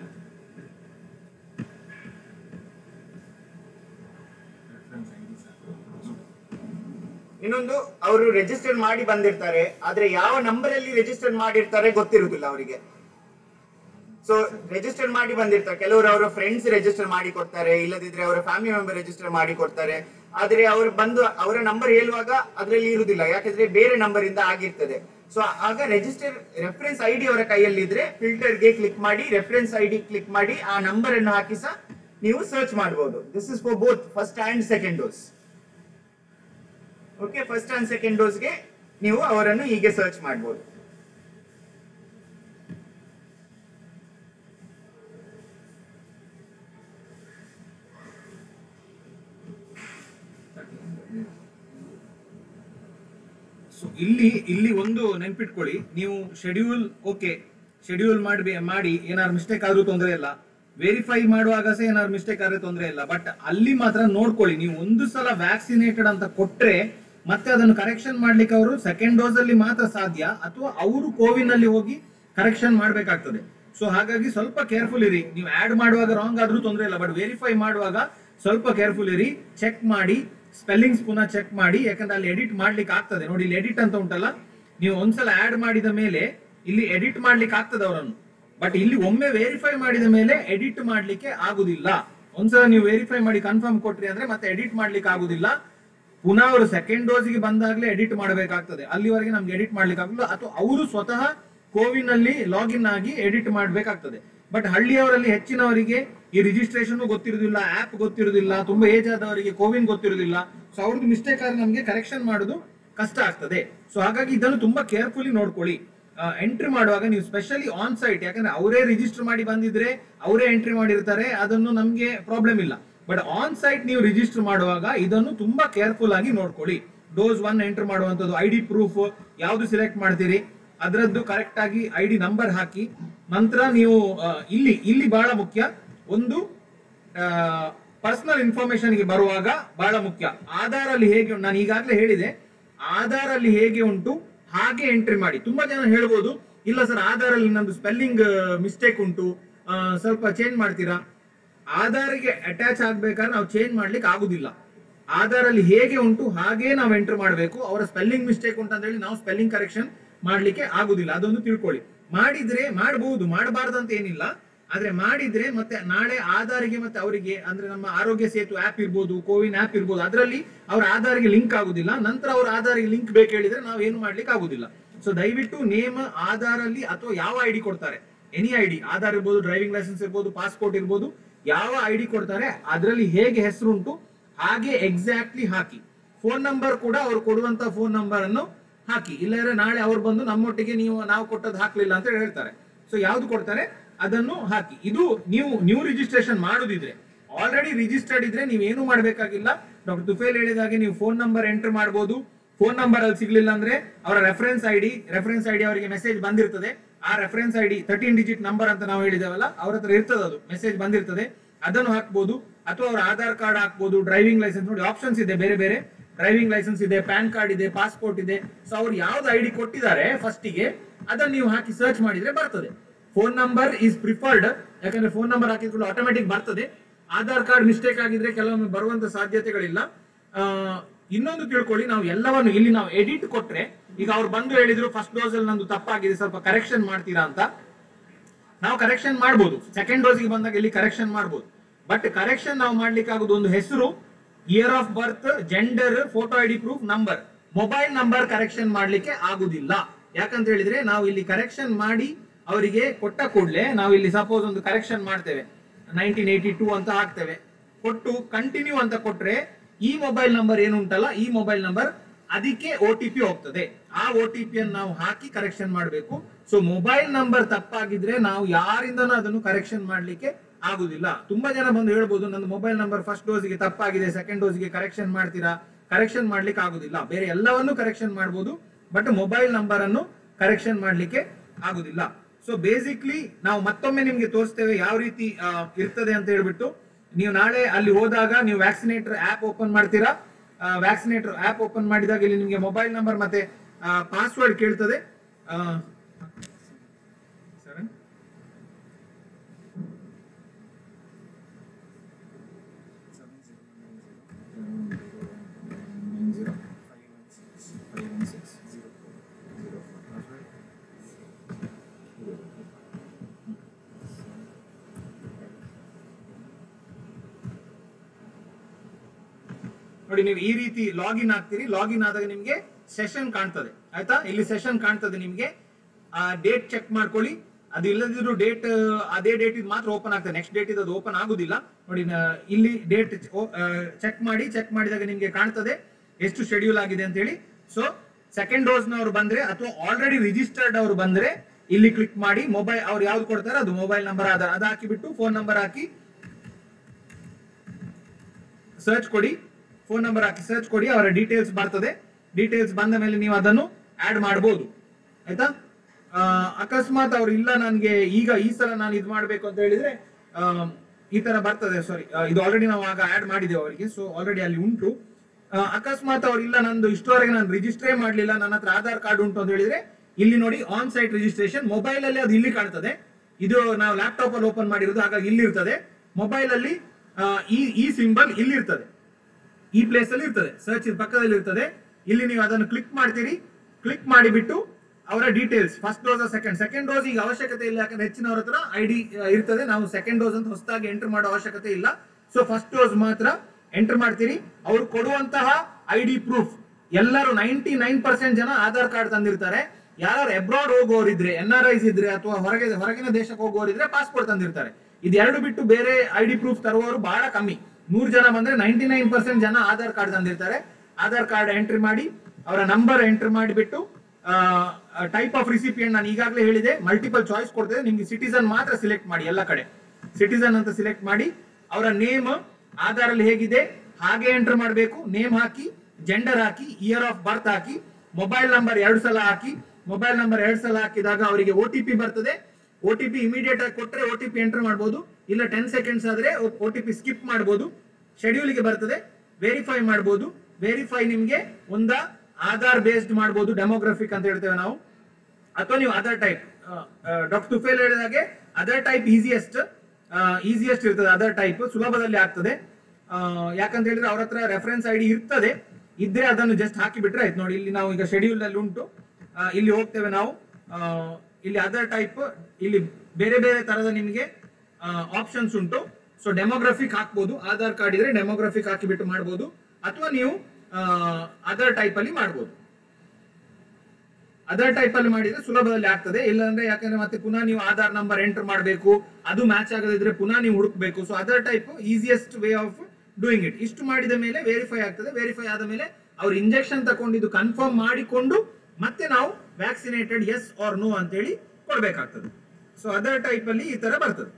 ರೆಫರೆನ್ಸ್ ಐ ಡಿ ಸಾಕು ಇನ್ನೊಂದು ಅವರು ರಿಜಿಸ್ಟರ್ ಮಾಡಿ ಬಂದಿರ್ತಾರೆ ಆದ್ರೆ ಯಾವ ನಂಬರ್ ಅಲ್ಲಿ ರಿಜಿಸ್ಟರ್ ಮಾಡಿರ್ತಾರೆ ಗೊತ್ತಿರುವುದಿಲ್ಲ ಅವರಿಗೆ ಸೊ ರಿಜಿಸ್ಟರ್ ಮಾಡಿ ಬಂದಿರ್ತಾರೆ ಕೆಲವರು ಅವರ ಫ್ರೆಂಡ್ಸ್ ರಿಜಿಸ್ಟರ್ ಮಾಡಿ ಕೊಡ್ತಾರೆ ಇಲ್ಲದಿದ್ರೆ ಅವರ ಫ್ಯಾಮಿಲಿ ಮೆಂಬರ್ ರಿಜಿಸ್ಟರ್ ಮಾಡಿ ಕೊಡ್ತಾರೆ ಆದ್ರೆ ಅವರು ಬಂದು ಅವರ ನಂಬರ್ ಹೇಳುವಾಗ ಅದರಲ್ಲಿ ಇರುವುದಿಲ್ಲ ಯಾಕಂದ್ರೆ ಬೇರೆ ನಂಬರ್ ಇಂದ ಆಗಿರ್ತದೆ ಸೊ ಆಗ ರಿಜಿಸ್ಟರ್ ರೆಫರೆನ್ಸ್ ಐ ಡಿ ಅವರ ಕೈಯಲ್ಲಿ ಇದ್ರೆ ಫಿಲ್ಟರ್ ಗೆ ಕ್ಲಿಕ್ ಮಾಡಿ ರೆಫರೆನ್ಸ್ ಐ ಡಿ ಕ್ಲಿಕ್ ಮಾಡಿ ಆ ನಂಬರ್ ಅನ್ನು ಹಾಕಿ ಸಹ ನೀವು ಸರ್ಚ್ ಮಾಡಬಹುದು this is for both first and second dose okay first and second ಡೋಸ್ಗೆ ನೀವು ಅವರನ್ನು ಹೀಗೆ ಸರ್ಚ್ ಮಾಡ್ಬೋದು ಸೊ ಇಲ್ಲಿ ಇಲ್ಲಿ ಒಂದು ನೆನ್ಪಿಟ್ಕೊಳ್ಳಿ ನೀವು ಶೆಡ್ಯೂಲ್ ಓಕೆ ಶೆಡ್ಯೂಲ್ ಮಾಡಿ ಮಾಡಿ ಏನಾದ್ರು ಮಿಸ್ಟೇಕ್ ಆದ್ರೂ ತೊಂದರೆ ಇಲ್ಲ ವೆರಿಫೈ ಮಾಡುವಾಗ ಸಹ ಏನಾದ್ರು ಮಿಸ್ಟೇಕ್ ಆದ್ರೆ ತೊಂದರೆ ಇಲ್ಲ ಬಟ್ ಅಲ್ಲಿ ಮಾತ್ರ ನೋಡ್ಕೊಳ್ಳಿ ನೀವು ಒಂದು ಸಲ ವ್ಯಾಕ್ಸಿನೇಟೆಡ್ ಅಂತ ಕೊಟ್ರೆ ಮತ್ತೆ ಅದನ್ನು ಕರೆಕ್ಷನ್ ಮಾಡ್ಲಿಕ್ಕೆ ಅವರು ಸೆಕೆಂಡ್ ಡೋಸ್ ಅಲ್ಲಿ ಮಾತ್ರ ಸಾಧ್ಯ ಅಥವಾ ಅವರು ಕೋವಿನ್ ಅಲ್ಲಿ ಹೋಗಿ ಕರೆಕ್ಷನ್ ಮಾಡ್ಬೇಕಾಗ್ತದೆ ಸೊ ಹಾಗಾಗಿ ಸ್ವಲ್ಪ ಕೇರ್ಫುಲ್ ಇರಿ ನೀವು ಆಡ್ ಮಾಡುವಾಗ ರಾಂಗ್ ಆದ್ರೂ ತೊಂದರೆ ಇಲ್ಲ ಬಟ್ ವೆರಿಫೈ ಮಾಡುವಾಗ ಸ್ವಲ್ಪ ಕೇರ್ಫುಲ್ ಇರಿ ಚೆಕ್ ಮಾಡಿ ಸ್ಪೆಲ್ಲಿಂಗ್ಸ್ ಪುನಃ ಚೆಕ್ ಮಾಡಿ ಯಾಕಂದ್ರೆ ಅಲ್ಲಿ ಎಡಿಟ್ ಮಾಡ್ಲಿಕ್ಕೆ ಆಗ್ತದೆ ನೋಡಿ ಇಲ್ಲಿ ಎಡಿಟ್ ಅಂತ ಉಂಟಲ್ಲ ನೀವು ಒಂದ್ಸಲ ಆಡ್ ಮಾಡಿದ ಮೇಲೆ ಇಲ್ಲಿ ಎಡಿಟ್ ಮಾಡ್ಲಿಕ್ಕೆ ಆಗ್ತದೆ ಅವರನ್ನು ಬಟ್ ಇಲ್ಲಿ ಒಮ್ಮೆ ವೆರಿಫೈ ಮಾಡಿದ ಮೇಲೆ ಎಡಿಟ್ ಮಾಡ್ಲಿಕ್ಕೆ ಆಗುದಿಲ್ಲ ಒಂದ್ಸಲ ನೀವು ವೆರಿಫೈ ಮಾಡಿ ಕನ್ಫರ್ಮ್ ಕೊಟ್ರಿ ಅಂದ್ರೆ ಮತ್ತೆ ಎಡಿಟ್ ಮಾಡ್ಲಿಕ್ಕೆ ಆಗುದಿಲ್ಲ ಪುನಃ ಅವರು ಸೆಕೆಂಡ್ ಡೋಸ್ಗೆ ಬಂದಾಗ್ಲೇ ಎಡಿಟ್ ಮಾಡಬೇಕಾಗ್ತದೆ ಅಲ್ಲಿವರೆಗೆ ನಮ್ಗೆ ಎಡಿಟ್ ಮಾಡ್ಲಿಕ್ಕೆ ಆಗುದಿಲ್ಲ ಅಥವಾ ಅವರು ಸ್ವತಃ ಕೋವಿನ್ ಅಲ್ಲಿ ಲಾಗಿನ್ ಆಗಿ ಎಡಿಟ್ ಮಾಡ್ಬೇಕಾಗ್ತದೆ ಬಟ್ ಹಳ್ಳಿಯವರಲ್ಲಿ ಹೆಚ್ಚಿನವರಿಗೆ ಈ ರಿಜಿಸ್ಟ್ರೇಷನ್ ಗೊತ್ತಿರುವುದಿಲ್ಲ ಆಪ್ ಗೊತ್ತಿರುವುದಿಲ್ಲ ತುಂಬಾ ಏಜ್ ಆದವರಿಗೆ ಕೋವಿನ್ ಗೊತ್ತಿರುವುದಿಲ್ಲ ಸೊ ಅವ್ರದ್ದು ಮಿಸ್ಟೇಕ್ ಆದ್ರೆ ನಮಗೆ ಕರೆಕ್ಷನ್ ಮಾಡೋದು ಕಷ್ಟ ಆಗ್ತದೆ ಸೊ ಹಾಗಾಗಿ ಇದನ್ನು ತುಂಬಾ ಕೇರ್ಫುಲಿ ನೋಡ್ಕೊಳ್ಳಿ ಎಂಟ್ರಿ ಮಾಡುವಾಗ ನೀವು ಸ್ಪೆಷಲಿ ಆನ್ ಸೈಟ್ ಯಾಕಂದ್ರೆ ಅವರೇ ರಿಜಿಸ್ಟರ್ ಮಾಡಿ ಬಂದಿದ್ರೆ ಅವರೇ ಎಂಟ್ರಿ ಮಾಡಿರ್ತಾರೆ ಅದನ್ನು ನಮ್ಗೆ ಪ್ರಾಬ್ಲಮ್ ಇಲ್ಲ ಬಟ್ ಆನ್ ಸೈಟ್ ನೀವು ರಿಜಿಸ್ಟರ್ ಮಾಡುವಾಗ ಇದನ್ನು ತುಂಬಾ ಕೇರ್ಫುಲ್ ಆಗಿ ನೋಡ್ಕೊಳ್ಳಿ ಡೋಸ್ ಒನ್ ಎಂಟರ್ ಮಾಡುವಂತದ್ದು ಐ ಡಿ ಪ್ರೂಫ್ ಯಾವ್ದು ಸಿಲೆಕ್ಟ್ ಮಾಡ್ತೀರಿ ಅದರದ್ದು ಕರೆಕ್ಟ್ ಆಗಿ ಐ ಡಿ ನಂಬರ್ ಹಾಕಿ ನಂತರ ನೀವು ಆ, ಇಲ್ಲಿ ಇಲ್ಲಿ ಬಹಳ ಮುಖ್ಯ ಒಂದು ಪರ್ಸನಲ್ ಇನ್ಫಾರ್ಮೇಶನ್ ಗೆ ಬರುವಾಗ ಬಹಳ ಮುಖ್ಯ ಆಧಾರ್ ಅಲ್ಲಿ ಹೇಗೆ ಉಂಟು- ನಾನು ಈಗಾಗಲೇ ಹೇಳಿದೆ ಆಧಾರ್ ಅಲ್ಲಿ ಹೇಗೆ ಉಂಟು ಹಾಗೆ ಎಂಟ್ರಿ ಮಾಡಿ ತುಂಬಾ ಜನ ಹೇಳ್ಬೋದು ಇಲ್ಲ ಸರ್ ಆಧಾರ್ ಅಲ್ಲಿ ನಂದು ಸ್ಪೆಲ್ಲಿಂಗ್ ಮಿಸ್ಟೇಕ್ ಉಂಟು ಆ, ಸ್ವಲ್ಪ ಚೇಂಜ್ ಮಾಡ್ತೀರಾ ಆಧಾರ್ಗೆ ಅಟ್ಯಾಚ್ ಆಗ್ಬೇಕಾದ್ರೆ ನಾವು ಚೇಂಜ್ ಮಾಡ್ಲಿಕ್ಕೆ ಆಗುದಿಲ್ಲ ಆಧಾರ್ ಅಲ್ಲಿ ಹೇಗೆ ಉಂಟು ಹಾಗೆ ನಾವು ಎಂಟರ್ ಮಾಡಬೇಕು ಅವರ ಸ್ಪೆಲ್ಲಿಂಗ್ ಮಿಸ್ಟೇಕ್ ಉಂಟು ಅಂತ ಹೇಳಿ ನಾವು ಸ್ಪೆಲ್ಲಿಂಗ್ ಕರೆಕ್ಷನ್ ಮಾಡ್ಲಿಕ್ಕೆ ಆಗುದಿಲ್ಲ ಅದೊಂದು ತಿಳ್ಕೊಳ್ಳಿ ಮಾಡಿದ್ರೆ ಮಾಡಬಹುದು ಮಾಡಬಾರ್ದು ಅಂತ ಏನಿಲ್ಲ ಆದ್ರೆ ಮಾಡಿದ್ರೆ ಮತ್ತೆ ನಾಳೆ ಆಧಾರ್ಗೆ ಮತ್ತೆ ಅವರಿಗೆ ಅಂದ್ರೆ ನಮ್ಮ ಆರೋಗ್ಯ ಸೇತು ಆಪ್ ಇರ್ಬೋದು ಕೋವಿನ್ ಆಪ್ ಇರ್ಬೋದು ಅದರಲ್ಲಿ ಅವ್ರ ಆಧಾರ್ಗೆ ಲಿಂಕ್ ಆಗುದಿಲ್ಲ ನಂತರ ಅವ್ರ ಆಧಾರ್ಗೆ ಲಿಂಕ್ ಬೇಕು ಹೇಳಿದ್ರೆ ನಾವು ಏನು ಮಾಡ್ಲಿಕ್ಕೆ ಆಗುದಿಲ್ಲ ಸೊ ದಯವಿಟ್ಟು ನೇಮ್ ಆಧಾರ್ ಅಲ್ಲಿ ಅಥವಾ ಯಾವ ಐಡಿ ಕೊಡ್ತಾರೆ ಎನಿ ಐಡಿ ಆಧಾರ್ ಇರ್ಬೋದು ಡ್ರೈವಿಂಗ್ ಲೈಸೆನ್ಸ್ ಇರ್ಬೋದು ಪಾಸ್ಪೋರ್ಟ್ ಇರ್ಬೋದು ಯಾವ ಐಡಿ ಕೊಡ್ತಾರೆ ಅದರಲ್ಲಿ ಹೇಗೆ ಹೆಸರು ಉಂಟು ಹಾಗೆ ಎಕ್ಸಾಕ್ಟ್ಲಿ ಹಾಕಿ ಫೋನ್ ನಂಬರ್ ಕೂಡ ಅವ್ರು ಕೊಡುವಂತ ಫೋನ್ ನಂಬರ್ ಅನ್ನು ಹಾಕಿ ಇಲ್ಲಾಂದ್ರೆ ನಾಳೆ ಅವ್ರು ಬಂದು ನಮ್ಮೊಟ್ಟಿಗೆ ನೀವು ನಾವು ಕೊಟ್ಟದ್ದು ಹಾಕ್ಲಿಲ್ಲ ಅಂತ ಹೇಳ್ತಾರೆ ಸೊ ಯಾವ್ದು ಕೊಡ್ತಾರೆ ಅದನ್ನು ಹಾಕಿ ಇದು ನೀವು ನ್ಯೂ ರಿಜಿಸ್ಟ್ರೇಷನ್ ಮಾಡುದಿದ್ರೆ ಆಲ್ರೆಡಿ ರಿಜಿಸ್ಟರ್ಡ್ ಇದ್ರೆ ನೀವು ಏನು ಮಾಡಬೇಕಾಗಿಲ್ಲ ಡಾಕ್ಟರ್ ತುಫೇಲ್ ಹೇಳಿದಾಗೆ ನೀವು ಫೋನ್ ನಂಬರ್ ಎಂಟರ್ ಮಾಡಬಹುದು ಫೋನ್ ನಂಬರ್ ಅಲ್ಲಿ ಸಿಗ್ಲಿಲ್ಲ ಅಂದ್ರೆ ಅವರ ರೆಫರೆನ್ಸ್ ಐಡಿ ರೆಫರೆನ್ಸ್ ಐಡಿ ಅವರಿಗೆ ಮೆಸೇಜ್ ಬಂದಿರ್ತದೆ ಆ reference ID thirteen digit number ಅಂತ ನಾವು ಹೇಳಿದೇವಲ್ಲ ಅವ್ರ ಹತ್ರ ಇರ್ತದೆ ಅದು ಮೆಸೇಜ್ ಬಂದಿರ್ತದೆ ಅದನ್ನು ಹಾಕ್ಬೋದು ಅಥವಾ ಅವ್ರ ಆಧಾರ್ ಕಾರ್ಡ್ ಹಾಕ್ಬೋದು ಡ್ರೈವಿಂಗ್ ಲೈಸೆನ್ಸ್ ನೋಡಿ ಆಪ್ಷನ್ಸ್ ಇದೆ ಬೇರೆ ಬೇರೆ ಡ್ರೈವಿಂಗ್ ಲೈಸೆನ್ಸ್ ಇದೆ ಪ್ಯಾನ್ ಕಾರ್ಡ್ ಇದೆ ಪಾಸ್ಪೋರ್ಟ್ ಇದೆ ಸೊ ಅವ್ರು ಯಾವ್ದು ಐಡಿ ಕೊಟ್ಟಿದ್ದಾರೆ ಫಸ್ಟಿಗೆ ಅದನ್ನು ನೀವು ಹಾಕಿ ಸರ್ಚ್ ಮಾಡಿದ್ರೆ ಬರ್ತದೆ ಫೋನ್ ನಂಬರ್ ಈಸ್ ಪ್ರಿಫರ್ಡ್ ಯಾಕಂದ್ರೆ ಫೋನ್ ನಂಬರ್ ಹಾಕಿದ್ರು ಆಟೋಮೆಟಿಕ್ ಬರ್ತದೆ ಆಧಾರ್ ಕಾರ್ಡ್ ಮಿಸ್ಟೇಕ್ ಆಗಿದ್ರೆ ಕೆಲವೊಮ್ಮೆ ಬರುವಂತ ಸಾಧ್ಯತೆಗಳಿಲ್ಲ ಆ, ಇನ್ನೊಂದು ತಿಳ್ಕೊಳ್ಳಿ ನಾವು ಎಲ್ಲವನ್ನು ಇಲ್ಲಿ ನಾವು ಎಡಿಟ್ ಕೊಟ್ರೆ ಈಗ ಅವ್ರು ಬಂದು ಹೇಳಿದ್ರು ಫಸ್ಟ್ ಡೋಸ್ ಅಲ್ಲಿ ನಂದು ತಪ್ಪಾಗಿದೆ ಸ್ವಲ್ಪ ಕರೆಕ್ಷನ್ ಮಾಡ್ತೀರಾ ಅಂತ ನಾವು ಕರೆಕ್ಷನ್ ಮಾಡ್ಬೋದು ಸೆಕೆಂಡ್ ಡೋಸ್ಗೆ ಬಂದಾಗ ಇಲ್ಲಿ ಕರೆಕ್ಷನ್ ಮಾಡ್ಬೋದು ಬಟ್ ಕರೆಕ್ಷನ್ ನಾವು ಮಾಡ್ಲಿಕ್ಕೆ ಆಗುದು ಒಂದು ಹೆಸರು year of birth gender photo I D proof number mobile number correction ಮಾಡ್ಲಿಕ್ಕೆ ಆಗುದಿಲ್ಲ ಯಾಕಂತ ಹೇಳಿದ್ರೆ ನಾವು ಇಲ್ಲಿ ಕರೆಕ್ಷನ್ ಮಾಡಿ ಅವರಿಗೆ ಕೊಟ್ಟ ಕೂಡಲೇ ನಾವು ಇಲ್ಲಿ ಸಪೋಸ್ ಒಂದು ಕರೆಕ್ಷನ್ ಮಾಡ್ತೇವೆ ನೈನ್ಟೀನ್ ಏಯ್ಟಿ ಟೂ ಅಂತ ಹಾಕ್ತೇವೆ ಕೊಟ್ಟು ಕಂಟಿನ್ಯೂ ಅಂತ ಕೊಟ್ರೆ ಈ ಮೊಬೈಲ್ ನಂಬರ್ ಏನು ಉಂಟಲ್ಲ ಈ ಮೊಬೈಲ್ ನಂಬರ್ ಅದಕ್ಕೆ ಒ ಟಿ ಪಿ ಹೋಗ್ತದೆ ಆ ಒ ಟಿ ಪಿ ಅನ್ನು ನಾವು ಹಾಕಿ ಕರೆಕ್ಷನ್ ಮಾಡಬೇಕು ಸೊ ಮೊಬೈಲ್ ನಂಬರ್ ತಪ್ಪಾಗಿದ್ರೆ ನಾವು ಯಾರಿಂದನೂ ಅದನ್ನು ಕರೆಕ್ಷನ್ ಮಾಡ್ಲಿಕ್ಕೆ ಆಗುದಿಲ್ಲ ತುಂಬಾ ಜನ ಬಂದು ಹೇಳ್ಬೋದು ನನ್ನ ಮೊಬೈಲ್ ನಂಬರ್ ಫಸ್ಟ್ ಡೋಸ್ಗೆ ತಪ್ಪಾಗಿದೆ ಸೆಕೆಂಡ್ ಡೋಸ್ಗೆ ಕರೆಕ್ಷನ್ ಮಾಡ್ತೀರಾ ಕರೆಕ್ಷನ್ ಮಾಡ್ಲಿಕ್ಕೆ ಆಗುದಿಲ್ಲ ಬೇರೆ ಎಲ್ಲವನ್ನೂ ಕರೆಕ್ಷನ್ ಮಾಡ್ಬೋದು ಬಟ್ ಮೊಬೈಲ್ ನಂಬರ್ ಅನ್ನು ಕರೆಕ್ಷನ್ ಮಾಡ್ಲಿಕ್ಕೆ ಆಗುದಿಲ್ಲ ಸೊ ಬೇಸಿಕ್ಲಿ ನಾವು ಮತ್ತೊಮ್ಮೆ ನಿಮ್ಗೆ ತೋರಿಸ್ತೇವೆ ಯಾವ ರೀತಿ ಆ, ಇರ್ತದೆ ಅಂತ ಹೇಳ್ಬಿಟ್ಟು ನೀವು ನಾಳೆ ಅಲ್ಲಿ ಹೋದಾಗ ನೀವು ವ್ಯಾಕ್ಸಿನೇಟರ್ ಆಪ್ ಓಪನ್ ಮಾಡ್ತೀರಾ ವ್ಯಾಕ್ಸಿನೇಟರ್ ಆಪ್ ಓಪನ್ ಮಾಡಿದಾಗ ಇಲ್ಲಿ ನಿಮಗೆ ಮೊಬೈಲ್ ನಂಬರ್ ಮತ್ತೆ ಪಾಸ್ವರ್ಡ್ ಕೇಳ್ತದೆ ಸೆವೆನ್ ನೋಡಿ ನೀವು ಈ ರೀತಿ ಲಾಗಿನ್ ಆಗ್ತೀರಿ ಲಾಗಿನ್ ಆದಾಗ ನಿಮ್ಗೆ ಸೆಷನ್ ಕಾಣ್ತದೆ ಆಯ್ತಾ ಇಲ್ಲಿ ಸೆಷನ್ ಕಾಣ್ತದೆ ನಿಮ್ಗೆ ಆ ಡೇಟ್ ಚೆಕ್ ಮಾಡ್ಕೊಳ್ಳಿ ಅದು ಇಲ್ಲದಿದ್ರು ಡೇಟ್ ಅದೇ ಡೇಟ್ ಇದು ಮಾತ್ರ ಓಪನ್ ಆಗ್ತದೆ ನೆಕ್ಸ್ಟ್ ಡೇಟ್ ಇದು ಅದು ಓಪನ್ ಆಗುದಿಲ್ಲ ನೋಡಿ ನ- ಇಲ್ಲಿ ಡೇಟ್ ಚೆಕ್ ಮಾಡಿ ಚೆಕ್ ಮಾಡಿದಾಗ ನಿಮ್ಗೆ ಕಾಣ್ತದೆ ಎಷ್ಟು ಶೆಡ್ಯೂಲ್ ಆಗಿದೆ ಅಂತ ಹೇಳಿ ಸೊ ಸೆಕೆಂಡ್ ಡೋಸ್ ನವರು ಬಂದ್ರೆ ಅಥವಾ ಆಲ್ರೆಡಿ ರಿಜಿಸ್ಟರ್ಡ್ ಅವರು ಬಂದ್ರೆ ಇಲ್ಲಿ ಕ್ಲಿಕ್ ಮಾಡಿ ಮೊಬೈಲ್ ಅವ್ರು ಯಾವ್ದು ಕೊಡ್ತಾರೆ ಅದು ಮೊಬೈಲ್ ನಂಬರ್ ಆಧಾರ್ ಅದು ಹಾಕಿಬಿಟ್ಟು ಫೋನ್ ನಂಬರ್ ಹಾಕಿ ಸರ್ಚ್ ಕೊಡಿ ಫೋನ್ ನಂಬರ್ ಹಾಕಿ ಸರ್ಚ್ ಕೊಡಿ ಅವರ ಡೀಟೇಲ್ಸ್ ಬರ್ತದೆ ಡೀಟೇಲ್ಸ್ ಬಂದ ಮೇಲೆ ನೀವು ಅದನ್ನು ಆಡ್ ಮಾಡಬಹುದು ಆಯ್ತಾ ಆ, ಅಕಸ್ಮಾತ್ ಅವ್ರು ಇಲ್ಲ ನನಗೆ ಈಗ ಈ ಸಲ ನಾನು ಇದು ಮಾಡಬೇಕು ಅಂತ ಹೇಳಿದ್ರೆ ಆ, ಈ ತರ ಬರ್ತದೆ ಸಾರಿ ಇದು ಆಲ್ರೆಡಿ ನಾವು ಆಗ ಆಡ್ ಮಾಡಿದ್ದೇವೆ ಅವರಿಗೆ ಸೊ ಆಲ್ರೆಡಿ ಅಲ್ಲಿ ಉಂಟು ಆ, ಅಕಸ್ಮಾತ್ ಅವ್ರು ಇಲ್ಲ ನಂದು ಇಷ್ಟವರೆಗೆ ನಾನು ರಿಜಿಸ್ಟ್ರೇ ಮಾಡಲಿಲ್ಲ ನನ್ನ ಹತ್ರ ಆಧಾರ್ ಕಾರ್ಡ್ ಉಂಟು ಅಂತ ಹೇಳಿದ್ರೆ ಇಲ್ಲಿ ನೋಡಿ ಆನ್ ಸೈಟ್ ರಿಜಿಸ್ಟ್ರೇಷನ್ ಮೊಬೈಲ್ ಅಲ್ಲಿ ಅದು ಇಲ್ಲಿ ಕಾಣ್ತದೆ ಇದು ನಾವು ಲ್ಯಾಪ್ಟಾಪ್ ಅಲ್ಲಿ ಓಪನ್ ಮಾಡಿರೋದು ಹಾಗಾಗಿ ಇಲ್ಲಿ ಇರ್ತದೆ ಮೊಬೈಲ್ ಅಲ್ಲಿ ಆ, ಈ ಈ ಸಿಂಬಲ್ ಇಲ್ಲಿ ಇರ್ತದೆ ಈ ಪ್ಲೇಸ್ ಅಲ್ಲಿ ಇರ್ತದೆ ಸರ್ಚ್ ಪಕ್ಕದಲ್ಲಿ ಇರ್ತದೆ ಇಲ್ಲಿ ನೀವು ಅದನ್ನು ಕ್ಲಿಕ್ ಮಾಡ್ತೀರಿ ಕ್ಲಿಕ್ ಮಾಡಿಬಿಟ್ಟು ಅವರ details first dose second second dose ಈಗ ಅವಶ್ಯಕತೆ ಇಲ್ಲ ಯಾಕಂದ್ರೆ ಹೆಚ್ಚಿನವರ ಹತ್ರ ಐಡಿ ಇರ್ತದೆ ನಾವು ಸೆಕೆಂಡ್ ಡೋಸ್ ಅಂತ ಹೊಸದಾಗಿ ಎಂಟರ್ ಮಾಡೋ ಅವಶ್ಯಕತೆ ಇಲ್ಲ ಸೊ ಫಸ್ಟ್ ಡೋಸ್ ಮಾತ್ರ ಎಂಟರ್ ಮಾಡ್ತೀರಿ ಅವರು ಕೊಡುವಂತಹ ಐ ಡಿ ಪ್ರೂಫ್ ಎಲ್ಲರೂ ನೈಂಟಿ ನೈನ್ ಪರ್ಸೆಂಟ್ ಜನ ಆಧಾರ್ ಕಾರ್ಡ್ ತಂದಿರ್ತಾರೆ ಯಾರು ಅಬ್ರಾಡ್ ಹೋಗೋರಿದ್ರೆ ಎನ್ ಆರ್ ಐಸ್ ಇದ್ರೆ ಅಥವಾ ಹೊರಗೆ ಹೊರಗಿನ ದೇಶಕ್ಕೆ ಹೋಗೋರಿದ್ರೆ ಪಾಸ್ಪೋರ್ಟ್ ತಂದಿರ್ತಾರೆ ಇದೆರಡು ಬಿಟ್ಟು ಬೇರೆ ಐ ಡಿ ಪ್ರೂಫ್ ತರುವವರು ಬಹಳ ಕಮ್ಮಿ ನೂರು ಜನ ಬಂದ್ರೆ ನೈಂಟಿ ನೈನ್ ಪರ್ಸೆಂಟ್ ಜನ ಆಧಾರ್ ಕಾರ್ಡ್ ತಂದಿರ್ತಾರೆ ಆಧಾರ್ ಕಾರ್ಡ್ ಎಂಟ್ರಿ ಮಾಡಿ ಅವರ ನಂಬರ್ ಎಂಟ್ರಿ ಮಾಡಿಬಿಟ್ಟು ಟೈಪ್ ಆಫ್ ರಿಸಿಪಿಯಂಟ್ ನಾನು ಈಗಾಗಲೇ ಹೇಳಿದೆ ಮಲ್ಟಿಪಲ್ ಚಾಯ್ಸ್ ಕೊಡ್ತೇವೆ ನಿಮ್ಗೆ ಸಿಟಿಸನ್ ಮಾತ್ರ ಸಿಲೆಕ್ಟ್ ಮಾಡಿ ಎಲ್ಲ ಕಡೆ ಸಿಟಿಸನ್ ಅಂತ ಸಿಲೆಕ್ಟ್ ಮಾಡಿ ಅವರ ನೇಮ್ ಆಧಾರ್ ಅಲ್ಲಿ ಹೇಗಿದೆ ಹಾಗೆ ಎಂಟರ್ ಮಾಡಬೇಕು ನೇಮ್ ಹಾಕಿ ಜೆಂಡರ್ ಹಾಕಿ ಇಯರ್ ಆಫ್ ಬರ್ತ್ ಹಾಕಿ ಮೊಬೈಲ್ ನಂಬರ್ ಎರಡು ಸಲ ಹಾಕಿ ಮೊಬೈಲ್ ನಂಬರ್ ಎರಡು ಸಲ ಹಾಕಿದಾಗ ಅವರಿಗೆ ಒ ಟಿ ಪಿ ಬರ್ತದೆ ಒ ಟಿ ಪಿ ಇಮಿಡಿಯೇಟ್ ಆಗಿ ಕೊಟ್ಟರೆ ಒ ಟಿ ಪಿ ಎಂಟರ್ ಮಾಡ್ಬೋದು ಇಲ್ಲ ಟೆನ್ ಸೆಕೆಂಡ್ಸ್ ಆದ್ರೆ ಒ ಟಿ ಪಿ ಸ್ಕಿಪ್ ಮಾಡ್ಬೋದು ಶೆಡ್ಯೂಲ್ಗೆ ಬರ್ತದೆ ವೆರಿಫೈ ಮಾಡ್ಬೋದು ವೆರಿಫೈ ನಿಮ್ಗೆ ಒಂದ ಆಧಾರ್ ಬೇಸ್ಡ್ ಮಾಡ್ಬೋದು ಡೆಮೋಗ್ರಫಿಕ್ ಅಂತ ಹೇಳ್ತೇವೆ ನಾವು ಅಥವಾ ನೀವು ಅದರ್ ಟೈಪ್ ಡಾಕ್ಟರ್ ತುಫೇಲ್ ಹೇಳಿದಾಗೆ ಅದರ್ ಟೈಪ್ ಈಸಿಯೆಸ್ಟ್ ಈಸಿಯೆಸ್ಟ್ ಇರ್ತದೆ ಅದರ್ ಟೈಪ್ ಸುಲಭದಲ್ಲಿ ಆಗ್ತದೆ ಆ, ಯಾಕಂತ ಹೇಳಿದ್ರೆ ಅವ್ರ ಹತ್ರ ರೆಫರೆನ್ಸ್ ಐಡಿ ಇರ್ತದೆ ಇದ್ರೆ ಅದನ್ನು ಜಸ್ಟ್ ಹಾಕಿ ಬಿಟ್ರೆ ಆಯ್ತು ನೋಡಿ ಇಲ್ಲಿ ನಾವು ಈಗ ಶೆಡ್ಯೂಲ್ ಅಲ್ಲಿ ಉಂಟು ಆ, ಇಲ್ಲಿ ಹೋಗ್ತೇವೆ ನಾವು ಆ, ಇಲ್ಲಿ ಅದರ್ ಟೈಪ್ ಇಲ್ಲಿ ಬೇರೆ ಬೇರೆ ತರದ ನಿಮಗೆ ಆಪ್ಷನ್ಸ್ ಉಂಟು ಸೊ ಡೆಮೋಗ್ರಫಿಕ್ ಹಾಕ್ಬೋದು ಆಧಾರ್ ಕಾರ್ಡ್ ಇದ್ರೆ ಡೆಮೋಗ್ರಫಿಕ್ ಹಾಕಿಬಿಟ್ಟು ಮಾಡ್ಬೋದು ಅಥವಾ ನೀವು ಅದರ್ ಟೈಪ್ ಅಲ್ಲಿ ಮಾಡ್ಬೋದು ಅದರ್ ಟೈಪ್ ಅಲ್ಲಿ ಮಾಡಿದ್ರೆ ಸುಲಭದಲ್ಲಿ ಆಗ್ತದೆ ಇಲ್ಲಾಂದ್ರೆ ಯಾಕಂದ್ರೆ ಮತ್ತೆ ಪುನಃ ನೀವು ಆಧಾರ್ ನಂಬರ್ ಎಂಟರ್ ಮಾಡಬೇಕು ಅದು ಮ್ಯಾಚ್ ಆಗದಿದ್ರೆ ಪುನಃ ನೀವು ಹುಡುಕ್ಬೇಕು so other type easiest way of doing it ಇಷ್ಟು ಮಾಡಿದ ಮೇಲೆ ವೆರಿಫೈ ಆಗ್ತದೆ ವೆರಿಫೈ ಆದ ಮೇಲೆ ಅವ್ರು ಇಂಜೆಕ್ಷನ್ ತಗೊಂಡಿದ್ದು ಕನ್ಫರ್ಮ್ ಮಾಡಿಕೊಂಡು ಮತ್ತೆ ನಾವು ವ್ಯಾಕ್ಸಿನೇಟೆಡ್ ಎಸ್ ಆರ್ ನೋ ಅಂತೇಳಿ ಕೊಡ್ಬೇಕಾಗ್ತದೆ ಸೊ ಅದರ್ ಟೈಪ್ ಅಲ್ಲಿ ಈ ತರ ಬರ್ತದೆ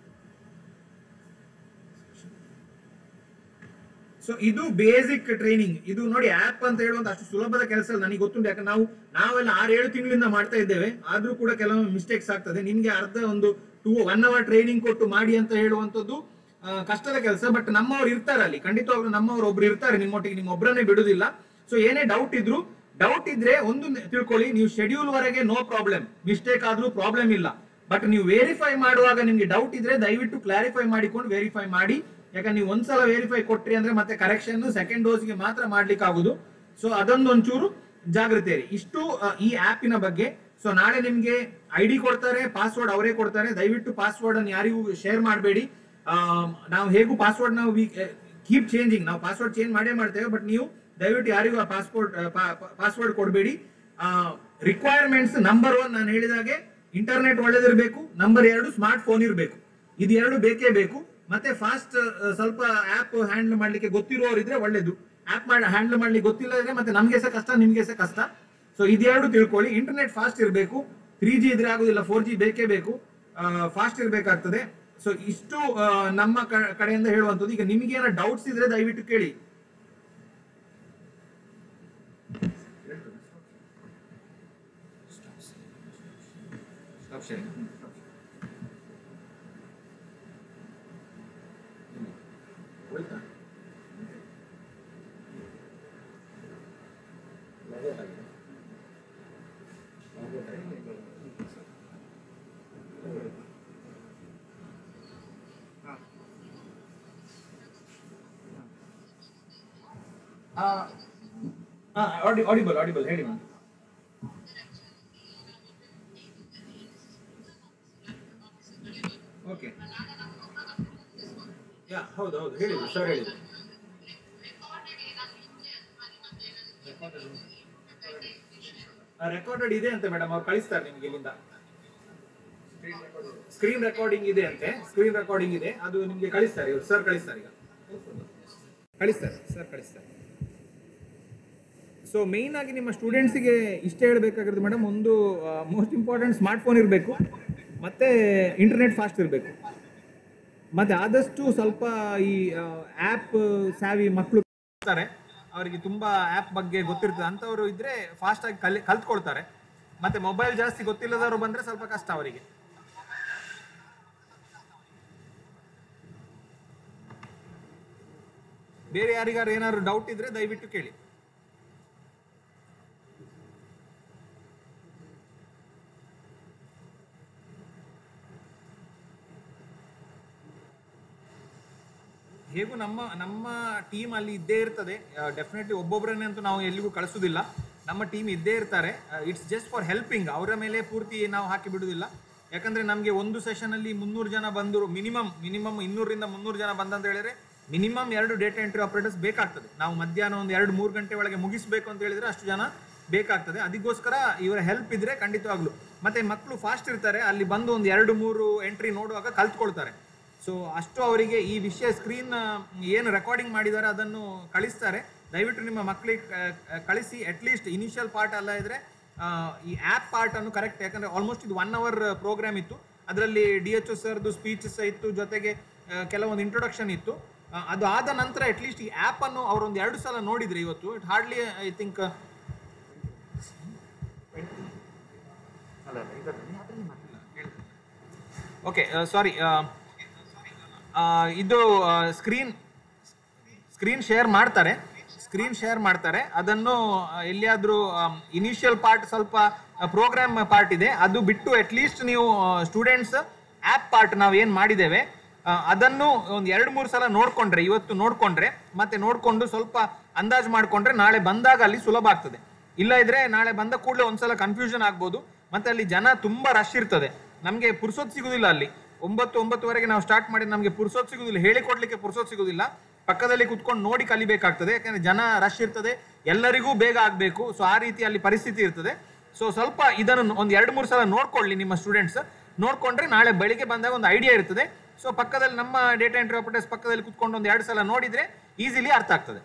ಸೊ ಇದು ಬೇಸಿಕ್ ಟ್ರೈನಿಂಗ್ ಇದು ನೋಡಿ ಆಪ್ ಅಂತ ಹೇಳುವಂತ ಅಷ್ಟು ಸುಲಭದ ಕೆಲಸ ಅಲ್ಲ ನನಗೆ ಗೊತ್ತುಂಟು ಯಾಕಂದ್ರೆ ನಾವು ನಾವೆಲ್ಲ ಆರು ಏಳು ತಿಂಗಳಿಂದ ಮಾಡ್ತಾ ಇದ್ದೇವೆ ಆದ್ರೂ ಕೂಡ ಕೆಲವೊಮ್ಮೆ ಮಿಸ್ಟೇಕ್ಸ್ ಆಗ್ತದೆ ನಿಮ್ಗೆ ಅರ್ಧ ಒಂದು ಟೂ ಒನ್ ಅವರ್ ಟ್ರೈನಿಂಗ್ ಕೊಟ್ಟು ಮಾಡಿ ಅಂತ ಹೇಳುವಂತದ್ದು ಆ, ಕಷ್ಟದ ಕೆಲಸ ಬಟ್ ನಮ್ಮವ್ರು ಇರ್ತಾರೆ ಅಲ್ಲಿ ಖಂಡಿತವಾಗ್ಲೂ ನಮ್ಮವ್ರು ಒಬ್ರು ಇರ್ತಾರೆ ನಿಮ್ಮೊಟ್ಟಿಗೆ ನಿಮ್ಮ ಒಬ್ಬರನ್ನೇ ಬಿಡುದಿಲ್ಲ ಸೊ ಏನೇ ಡೌಟ್ ಇದ್ರು ಡೌಟ್ ಇದ್ರೆ ಒಂದು ನೆ- ತಿಳ್ಕೊಳ್ಳಿ ನೀವು ಶೆಡ್ಯೂಲ್ ವರೆಗೆ ನೋ ಪ್ರಾಬ್ಲಮ್ ಮಿಸ್ಟೇಕ್ ಆದ್ರೂ ಪ್ರಾಬ್ಲಮ್ ಇಲ್ಲ ಬಟ್ ನೀವು ವೆರಿಫೈ ಮಾಡುವಾಗ ನಿಮ್ಗೆ ಡೌಟ್ ಇದ್ರೆ ದಯವಿಟ್ಟು ಕ್ಲಾರಿಫೈ ಮಾಡಿಕೊಂಡು ವೆರಿಫೈ ಮಾಡಿ ಯಾಕಂದ್ರೆ ನೀವು ಒಂದ್ಸಲ ವೆರಿಫೈ ಕೊಟ್ರಿ ಅಂದ್ರೆ ಮತ್ತೆ ಕರೆಕ್ಷನ್ ಸೆಕೆಂಡ್ ಡೋಸ್ಗೆ ಮಾತ್ರ ಮಾಡ್ಲಿಕ್ಕೆ ಆಗುದು ಸೊ ಅದೊಂದು ಒಂಚೂರು ಜಾಗೃತಿ ಇರಿ ಇಷ್ಟು ಆ, ಈ ಆಪಿನ ಬಗ್ಗೆ ಸೊ ನಾಳೆ ನಿಮ್ಗೆ ಐ ಡಿ ಕೊಡ್ತಾರೆ ಪಾಸ್ವರ್ಡ್ ಅವರೇ ಕೊಡ್ತಾರೆ ದಯವಿಟ್ಟು ಪಾಸ್ವರ್ಡ್ ಅನ್ನು ಯಾರಿಗೂ ಶೇರ್ ಮಾಡಬೇಡಿ ನಾವು ಹೇಗೂ ಪಾಸ್ವರ್ಡ್ ನಾವು ಕೀಪ್ ಚೇಂಜಿಂಗ್ ನಾವು ಪಾಸ್ವರ್ಡ್ ಚೇಂಜ್ ಮಾಡೇ ಮಾಡ್ತೇವೆ ಬಟ್ ನೀವು ದಯವಿಟ್ಟು ಯಾರಿಗೂ ಆ ಪಾಸ್ಪೋರ್ಟ್ ಪಾಸ್ವರ್ಡ್ ಕೊಡಬೇಡಿ ರಿಕ್ವೈರ್ಮೆಂಟ್ಸ್ ನಂಬರ್ ಒನ್ ನಾನು ಹೇಳಿದಾಗೆ ಇಂಟರ್ನೆಟ್ ಒಳ್ಳೇದಿರಬೇಕು ನಂಬರ್ ಎರಡು ಸ್ಮಾರ್ಟ್ ಫೋನ್ ಇರಬೇಕು ಇದು ಎರಡು ಬೇಕೇ ಬೇಕು ಮತ್ತೆ ಫಾಸ್ಟ್ ಸ್ವಲ್ಪ ಆಪ್ ಹ್ಯಾಂಡಲ್ ಮಾಡ್ಲಿಕ್ಕೆ ಗೊತ್ತಿರುವವರು ಇದ್ರೆ ಒಳ್ಳೇದು ಆಪ್ ಮಾಡಿ ಹ್ಯಾಂಡಲ್ ಮಾಡ್ಲಿಕ್ಕೆ ಗೊತ್ತಿಲ್ಲ ಇದ್ರೆ ಮತ್ತೆ ನಮ್ಗೆ ಸಹ ಕಷ್ಟ ನಿಮ್ಗೆ ಸಹ ಕಷ್ಟ ಸೊ ಇದೆರಡು ತಿಳ್ಕೊಳ್ಳಿ ಇಂಟರ್ನೆಟ್ ಫಾಸ್ಟ್ ಇರಬೇಕು ತ್ರೀ ಜಿ ಇದ್ರೆ ಆಗುದಿಲ್ಲ ಫೋರ್ ಜಿ ಬೇಕೇ ಬೇಕು ಫಾಸ್ಟ್ ಇರಬೇಕಾಗ್ತದೆ ಸೊ ಇಷ್ಟು ಆ, ನಮ್ಮ ಕ- ಕಡೆಯಿಂದ ಹೇಳುವಂಥದ್ದು ಈಗ ನಿಮಗೆ ಏನೋ ಡೌಟ್ಸ್ ಇದ್ರೆ ದಯವಿಟ್ಟು ಕೇಳಿ ಆಡಿಬಲ್ ಆಡಿಬಲ್ ಹೇಳಿ ಮ್ಯಾಮ್ ಓಕೆ ಯಾ ಹೌದು ಹೌದು ಹೇಳಿದ್ರು ಸರ್ ಹೇಳಿದ್ರು ರೆಕಾರ್ಡೆಡ್ ಇದೆ ಅಂತೆ ಮೇಡಮ್ ಅವ್ರು ಕಳಿಸ್ತಾರೆ ನಿಮ್ಗೆ ಇಲ್ಲಿಂದ ಸ್ಕ್ರೀನ್ ರೆಕಾರ್ಡಿಂಗ್ ಇದೆ ಅಂತೆ ಸ್ಕ್ರೀನ್ ರೆಕಾರ್ಡಿಂಗ್ ಇದೆ ಅದು ನಿಮ್ಗೆ ಕಳಿಸ್ತಾರೆ ಇವ್ರು ಸರ್ ಕಳಿಸ್ತಾರೆ ಈಗ ಕಳಿಸ್ತಾರೆ ಸರ್ ಕಳಿಸ್ತಾರೆ ಸೊ ಮೇಯ್ನ್ ಆಗಿ ನಿಮ್ಮ ಸ್ಟೂಡೆಂಟ್ಸಿಗೆ ಇಷ್ಟ ಹೇಳಬೇಕಾಗಿರೋದು ಮೇಡಮ್ ಒಂದು ಮೋಸ್ಟ್ ಇಂಪಾರ್ಟೆಂಟ್ ಸ್ಮಾರ್ಟ್ಫೋನ್ ಇರಬೇಕು ಮತ್ತು ಇಂಟರ್ನೆಟ್ ಫಾಸ್ಟ್ ಇರಬೇಕು ಮತ್ತು ಆದಷ್ಟು ಸ್ವಲ್ಪ ಈ ಆ್ಯಪ್ ಸ್ಯಾವಿ ಮಕ್ಕಳು ಇರ್ತಾರೆ ಅವರಿಗೆ ತುಂಬ ಆ್ಯಪ್ ಬಗ್ಗೆ ಗೊತ್ತಿರ್ತದೆ ಅಂಥವ್ರು ಇದ್ದರೆ ಫಾಸ್ಟಾಗಿ ಕಲಿ ಕಲ್ತ್ಕೊಳ್ತಾರೆ ಮತ್ತು ಮೊಬೈಲ್ ಜಾಸ್ತಿ ಗೊತ್ತಿಲ್ಲದವರು ಬಂದರೆ ಸ್ವಲ್ಪ ಕಷ್ಟ ಅವರಿಗೆ ಬೇರೆ ಯಾರಿಗಾರು ಏನಾದ್ರು ಡೌಟ್ ಇದ್ರೆ ದಯವಿಟ್ಟು ಕೇಳಿ ಹೇಗೂ ನಮ್ಮ ನಮ್ಮ ಟೀಮ್ ಅಲ್ಲಿ ಇದ್ದೇ ಇರ್ತದೆ ಡೆಫಿನೆಟ್ಲಿ ಒಬ್ಬೊಬ್ಬರನ್ನೇ ಅಂತೂ ನಾವು ಎಲ್ಲಿಗೂ ಕಳಿಸೋದಿಲ್ಲ ನಮ್ಮ ಟೀಮ್ ಇದ್ದೇ ಇರ್ತಾರೆ ಇಟ್ಸ್ ಜಸ್ಟ್ ಫಾರ್ ಹೆಲ್ಪಿಂಗ್ ಅವರ ಮೇಲೆ ಪೂರ್ತಿ ನಾವು ಹಾಕಿ ಬಿಡುವುದಿಲ್ಲ ಯಾಕಂದ್ರೆ ನಮಗೆ ಒಂದು ಸೆಷನ್ ಅಲ್ಲಿ ಮುನ್ನೂರು ಜನ ಬಂದರು ಮಿನಿಮಮ್ ಮಿನಿಮಮ್ ಇನ್ನೂರಿಂದ ಮುನ್ನೂರು ಜನ ಬಂದಂತ ಹೇಳಿದ್ರೆ ಮಿನಿಮಮ್ ಎರಡು ಡೇಟಾ ಎಂಟ್ರಿ ಆಪರೇಟರ್ಸ್ ಬೇಕಾಗ್ತದೆ ನಾವು ಮಧ್ಯಾಹ್ನ ಒಂದು ಎರಡು ಮೂರು ಗಂಟೆ ಒಳಗೆ ಮುಗಿಸ್ಬೇಕು ಅಂತ ಹೇಳಿದ್ರೆ ಅಷ್ಟು ಜನ ಬೇಕಾಗ್ತದೆ ಅದಕ್ಕೋಸ್ಕರ ಇವರ ಹೆಲ್ಪ್ ಇದ್ರೆ ಖಂಡಿತವಾಗ್ಲು ಮತ್ತೆ ಮಕ್ಕಳು ಫಾಸ್ಟ್ ಇರ್ತಾರೆ ಅಲ್ಲಿ ಬಂದು ಒಂದು ಎರಡು ಮೂರು ಎಂಟ್ರಿ ನೋಡುವಾಗ ಕಲ್ತ್ಕೊಳ್ತಾರೆ ಸೊ ಅಷ್ಟು ಅವರಿಗೆ ಈ ವಿಷಯ ಸ್ಕ್ರೀನ್ ಏನು ರೆಕಾರ್ಡಿಂಗ್ ಮಾಡಿದ್ದಾರೆ ಅದನ್ನು ಕಳಿಸ್ತಾರೆ ದಯವಿಟ್ಟು ನಿಮ್ಮ ಮಕ್ಕಳಿಗೆ ಕಳಿಸಿ ಅಟ್ಲೀಸ್ಟ್ ಇನಿಷಿಯಲ್ ಪಾರ್ಟ್ ಅಲ್ಲ ಇದ್ರೆ ಆ, ಈ ಆ್ಯಪ್ ಪಾರ್ಟ್ ಅನ್ನು ಕರೆಕ್ಟ್ ಯಾಕಂದ್ರೆ ಆಲ್ಮೋಸ್ಟ್ ಇದು ಒನ್ ಅವರ್ ಪ್ರೋಗ್ರಾಮ್ ಇತ್ತು ಅದರಲ್ಲಿ ಡಿ ಎಚ್ ಒ ಸರ್ದು ಸ್ಪೀಚಸ್ ಇತ್ತು ಜೊತೆಗೆ ಆ, ಕೆಲವೊಂದು ಇಂಟ್ರೊಡಕ್ಷನ್ ಇತ್ತು ಆ, ಅದು ಆದ ನಂತರ ಅಟ್ಲೀಸ್ಟ್ ಈ ಆ್ಯಪ್ ಅನ್ನು ಅವರೊಂದು ಎರಡು ಸಲ ನೋಡಿದ್ರೆ ಇವತ್ತು it hardly I think okay sorry ಇದು ಸ್ಕ್ರೀನ್ ಸ್ಕ್ರೀನ್ ಶೇರ್ ಮಾಡ್ತಾರೆ ಸ್ಕ್ರೀನ್ ಶೇರ್ ಮಾಡ್ತಾರೆ ಅದನ್ನು ಆ, ಎಲ್ಲಿಯಾದ್ರೂ ಇನಿಷಿಯಲ್ ಪಾರ್ಟ್ ಸ್ವಲ್ಪ ಪ್ರೋಗ್ರಾಮ್ ಪಾರ್ಟ್ ಇದೆ ಅದು ಬಿಟ್ಟು ಅಟ್ಲೀಸ್ಟ್ ನೀವು ಸ್ಟೂಡೆಂಟ್ಸ್ ಆ್ಯಪ್ ಪಾರ್ಟ್ ನಾವು ಏನು ಮಾಡಿದ್ದೇವೆ ಆ, ಅದನ್ನು ಒಂದು ಎರಡು ಮೂರು ಸಲ ನೋಡ್ಕೊಂಡ್ರೆ ಇವತ್ತು ನೋಡ್ಕೊಂಡ್ರೆ ಮತ್ತೆ ನೋಡ್ಕೊಂಡು ಸ್ವಲ್ಪ ಅಂದಾಜು ಮಾಡ್ಕೊಂಡ್ರೆ ನಾಳೆ ಬಂದಾಗ ಅಲ್ಲಿ ಸುಲಭ ಆಗ್ತದೆ ಇಲ್ಲ ಇದ್ರೆ ನಾಳೆ ಬಂದ ಕೂಡಲೇ ಒಂದ್ಸಲ ಕನ್ಫ್ಯೂಷನ್ ಆಗ್ಬೋದು ಮತ್ತೆ ಅಲ್ಲಿ ಜನ ತುಂಬಾ ರಶ್ ಇರ್ತದೆ ನಮಗೆ ಪುರ್ಸೊತ್ ಸಿಗುದಿಲ್ಲ ಅಲ್ಲಿ ಒಂಬತ್ತು ಒಂಬತ್ತುವರೆಗೆ ನಾವು ಸ್ಟಾರ್ಟ್ ಮಾಡಿ ನಮಗೆ ಪುರ್ಸೊತ್ ಸಿಗುದಿಲ್ಲ ಹೇಳಿಕೊಡ್ಲಿಕ್ಕೆ ಪುರ್ಸೊತ್ ಸಿಗುದಿಲ್ಲ ಪಕ್ಕದಲ್ಲಿ ಕುತ್ಕೊಂಡು ನೋಡಿ ಕಲಿಬೇಕಾಗ್ತದೆ ಯಾಕಂದ್ರೆ ಜನ ರಶ್ ಇರ್ತದೆ ಎಲ್ಲರಿಗೂ ಬೇಗ ಆಗಬೇಕು ಸೊ ಆ ರೀತಿ ಅಲ್ಲಿ ಪರಿಸ್ಥಿತಿ ಇರ್ತದೆ ಸೊ ಸ್ವಲ್ಪ ಇದನ್ನು ಒಂದು ಎರಡು ಮೂರು ಸಲ ನೋಡ್ಕೊಳ್ಳಿ ನಿಮ್ಮ ಸ್ಟೂಡೆಂಟ್ಸ್ ನೋಡ್ಕೊಂಡ್ರೆ ನಾಳೆ ಬೆಳಿಗ್ಗೆ ಬಂದಾಗ ಒಂದು ಐಡಿಯಾ ಇರ್ತದೆ ಸೊ ಪಕ್ಕದಲ್ಲಿ ನಮ್ಮ ಡೇಟಾ ಎಂಟ್ರಿ ಆಪರೇಟರ್ಸ್ ಪಕ್ಕದಲ್ಲಿ ಕುತ್ಕೊಂಡು ಒಂದು ಎರಡು ಸಲ ನೋಡಿದ್ರೆ ಈಸಿಲಿ ಅರ್ಥ ಆಗ್ತದೆ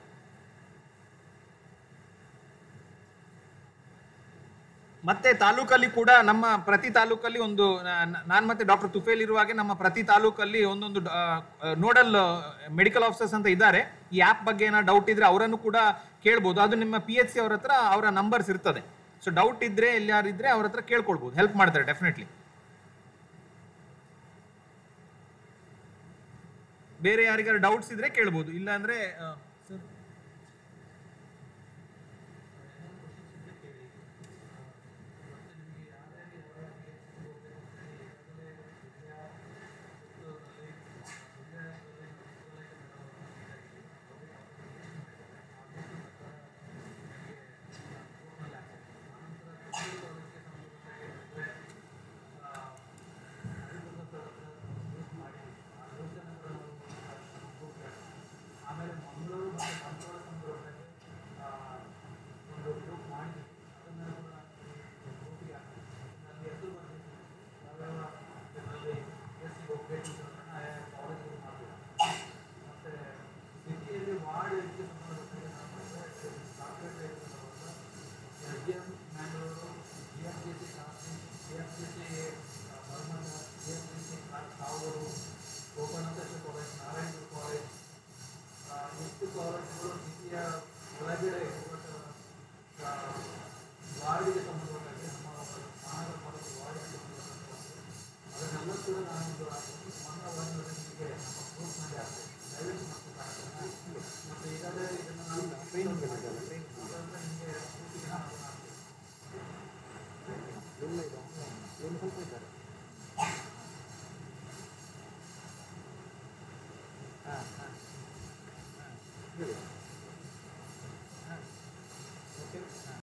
ಮತ್ತೆ ತಾಲೂಕಲ್ಲಿ ಕೂಡ ನಮ್ಮ ಪ್ರತಿ ತಾಲೂಕಲ್ಲಿ ಒಂದು ನಾನು ಮತ್ತೆ ಡಾಕ್ಟರ್ ತುಫೇಲ್ ಇರುವಾಗೆ ನಮ್ಮ ಪ್ರತಿ ತಾಲೂಕಲ್ಲಿ ಒಂದೊಂದು ನೋಡಲ್ ಮೆಡಿಕಲ್ ಆಫೀಸರ್ಸ್ ಅಂತ ಇದ್ದಾರೆ ಈ ಆ್ಯಪ್ ಬಗ್ಗೆ ಏನೋ ಡೌಟ್ ಇದ್ರೆ ಅವರನ್ನು ಕೂಡ ಕೇಳ್ಬೋದು ಅದು ನಿಮ್ಮ ಪಿ ಎಚ್ ಸಿ ಅವ್ರ ಹತ್ರ ಅವರ ನಂಬರ್ಸ್ ಇರ್ತದೆ ಸೊ ಡೌಟ್ ಇದ್ರೆ ಎಲ್ಲಿಯಾರಿದ್ರೆ ಅವ್ರ ಹತ್ರ ಕೇಳ್ಕೊಳ್ಬೋದು ಹೆಲ್ಪ್ ಮಾಡ್ತಾರೆ ಡೆಫಿನೆಟ್ಲಿ ಬೇರೆ ಯಾರಿಗಾರು ಡೌಟ್ಸ್ ಇದ್ರೆ ಕೇಳ್ಬೋದು ಇಲ್ಲ ಅಂದ್ರೆ ಆ, ಸರ್ ಏನು ಸ್ವಲ್ಪ ಇದ್ದಾರೆ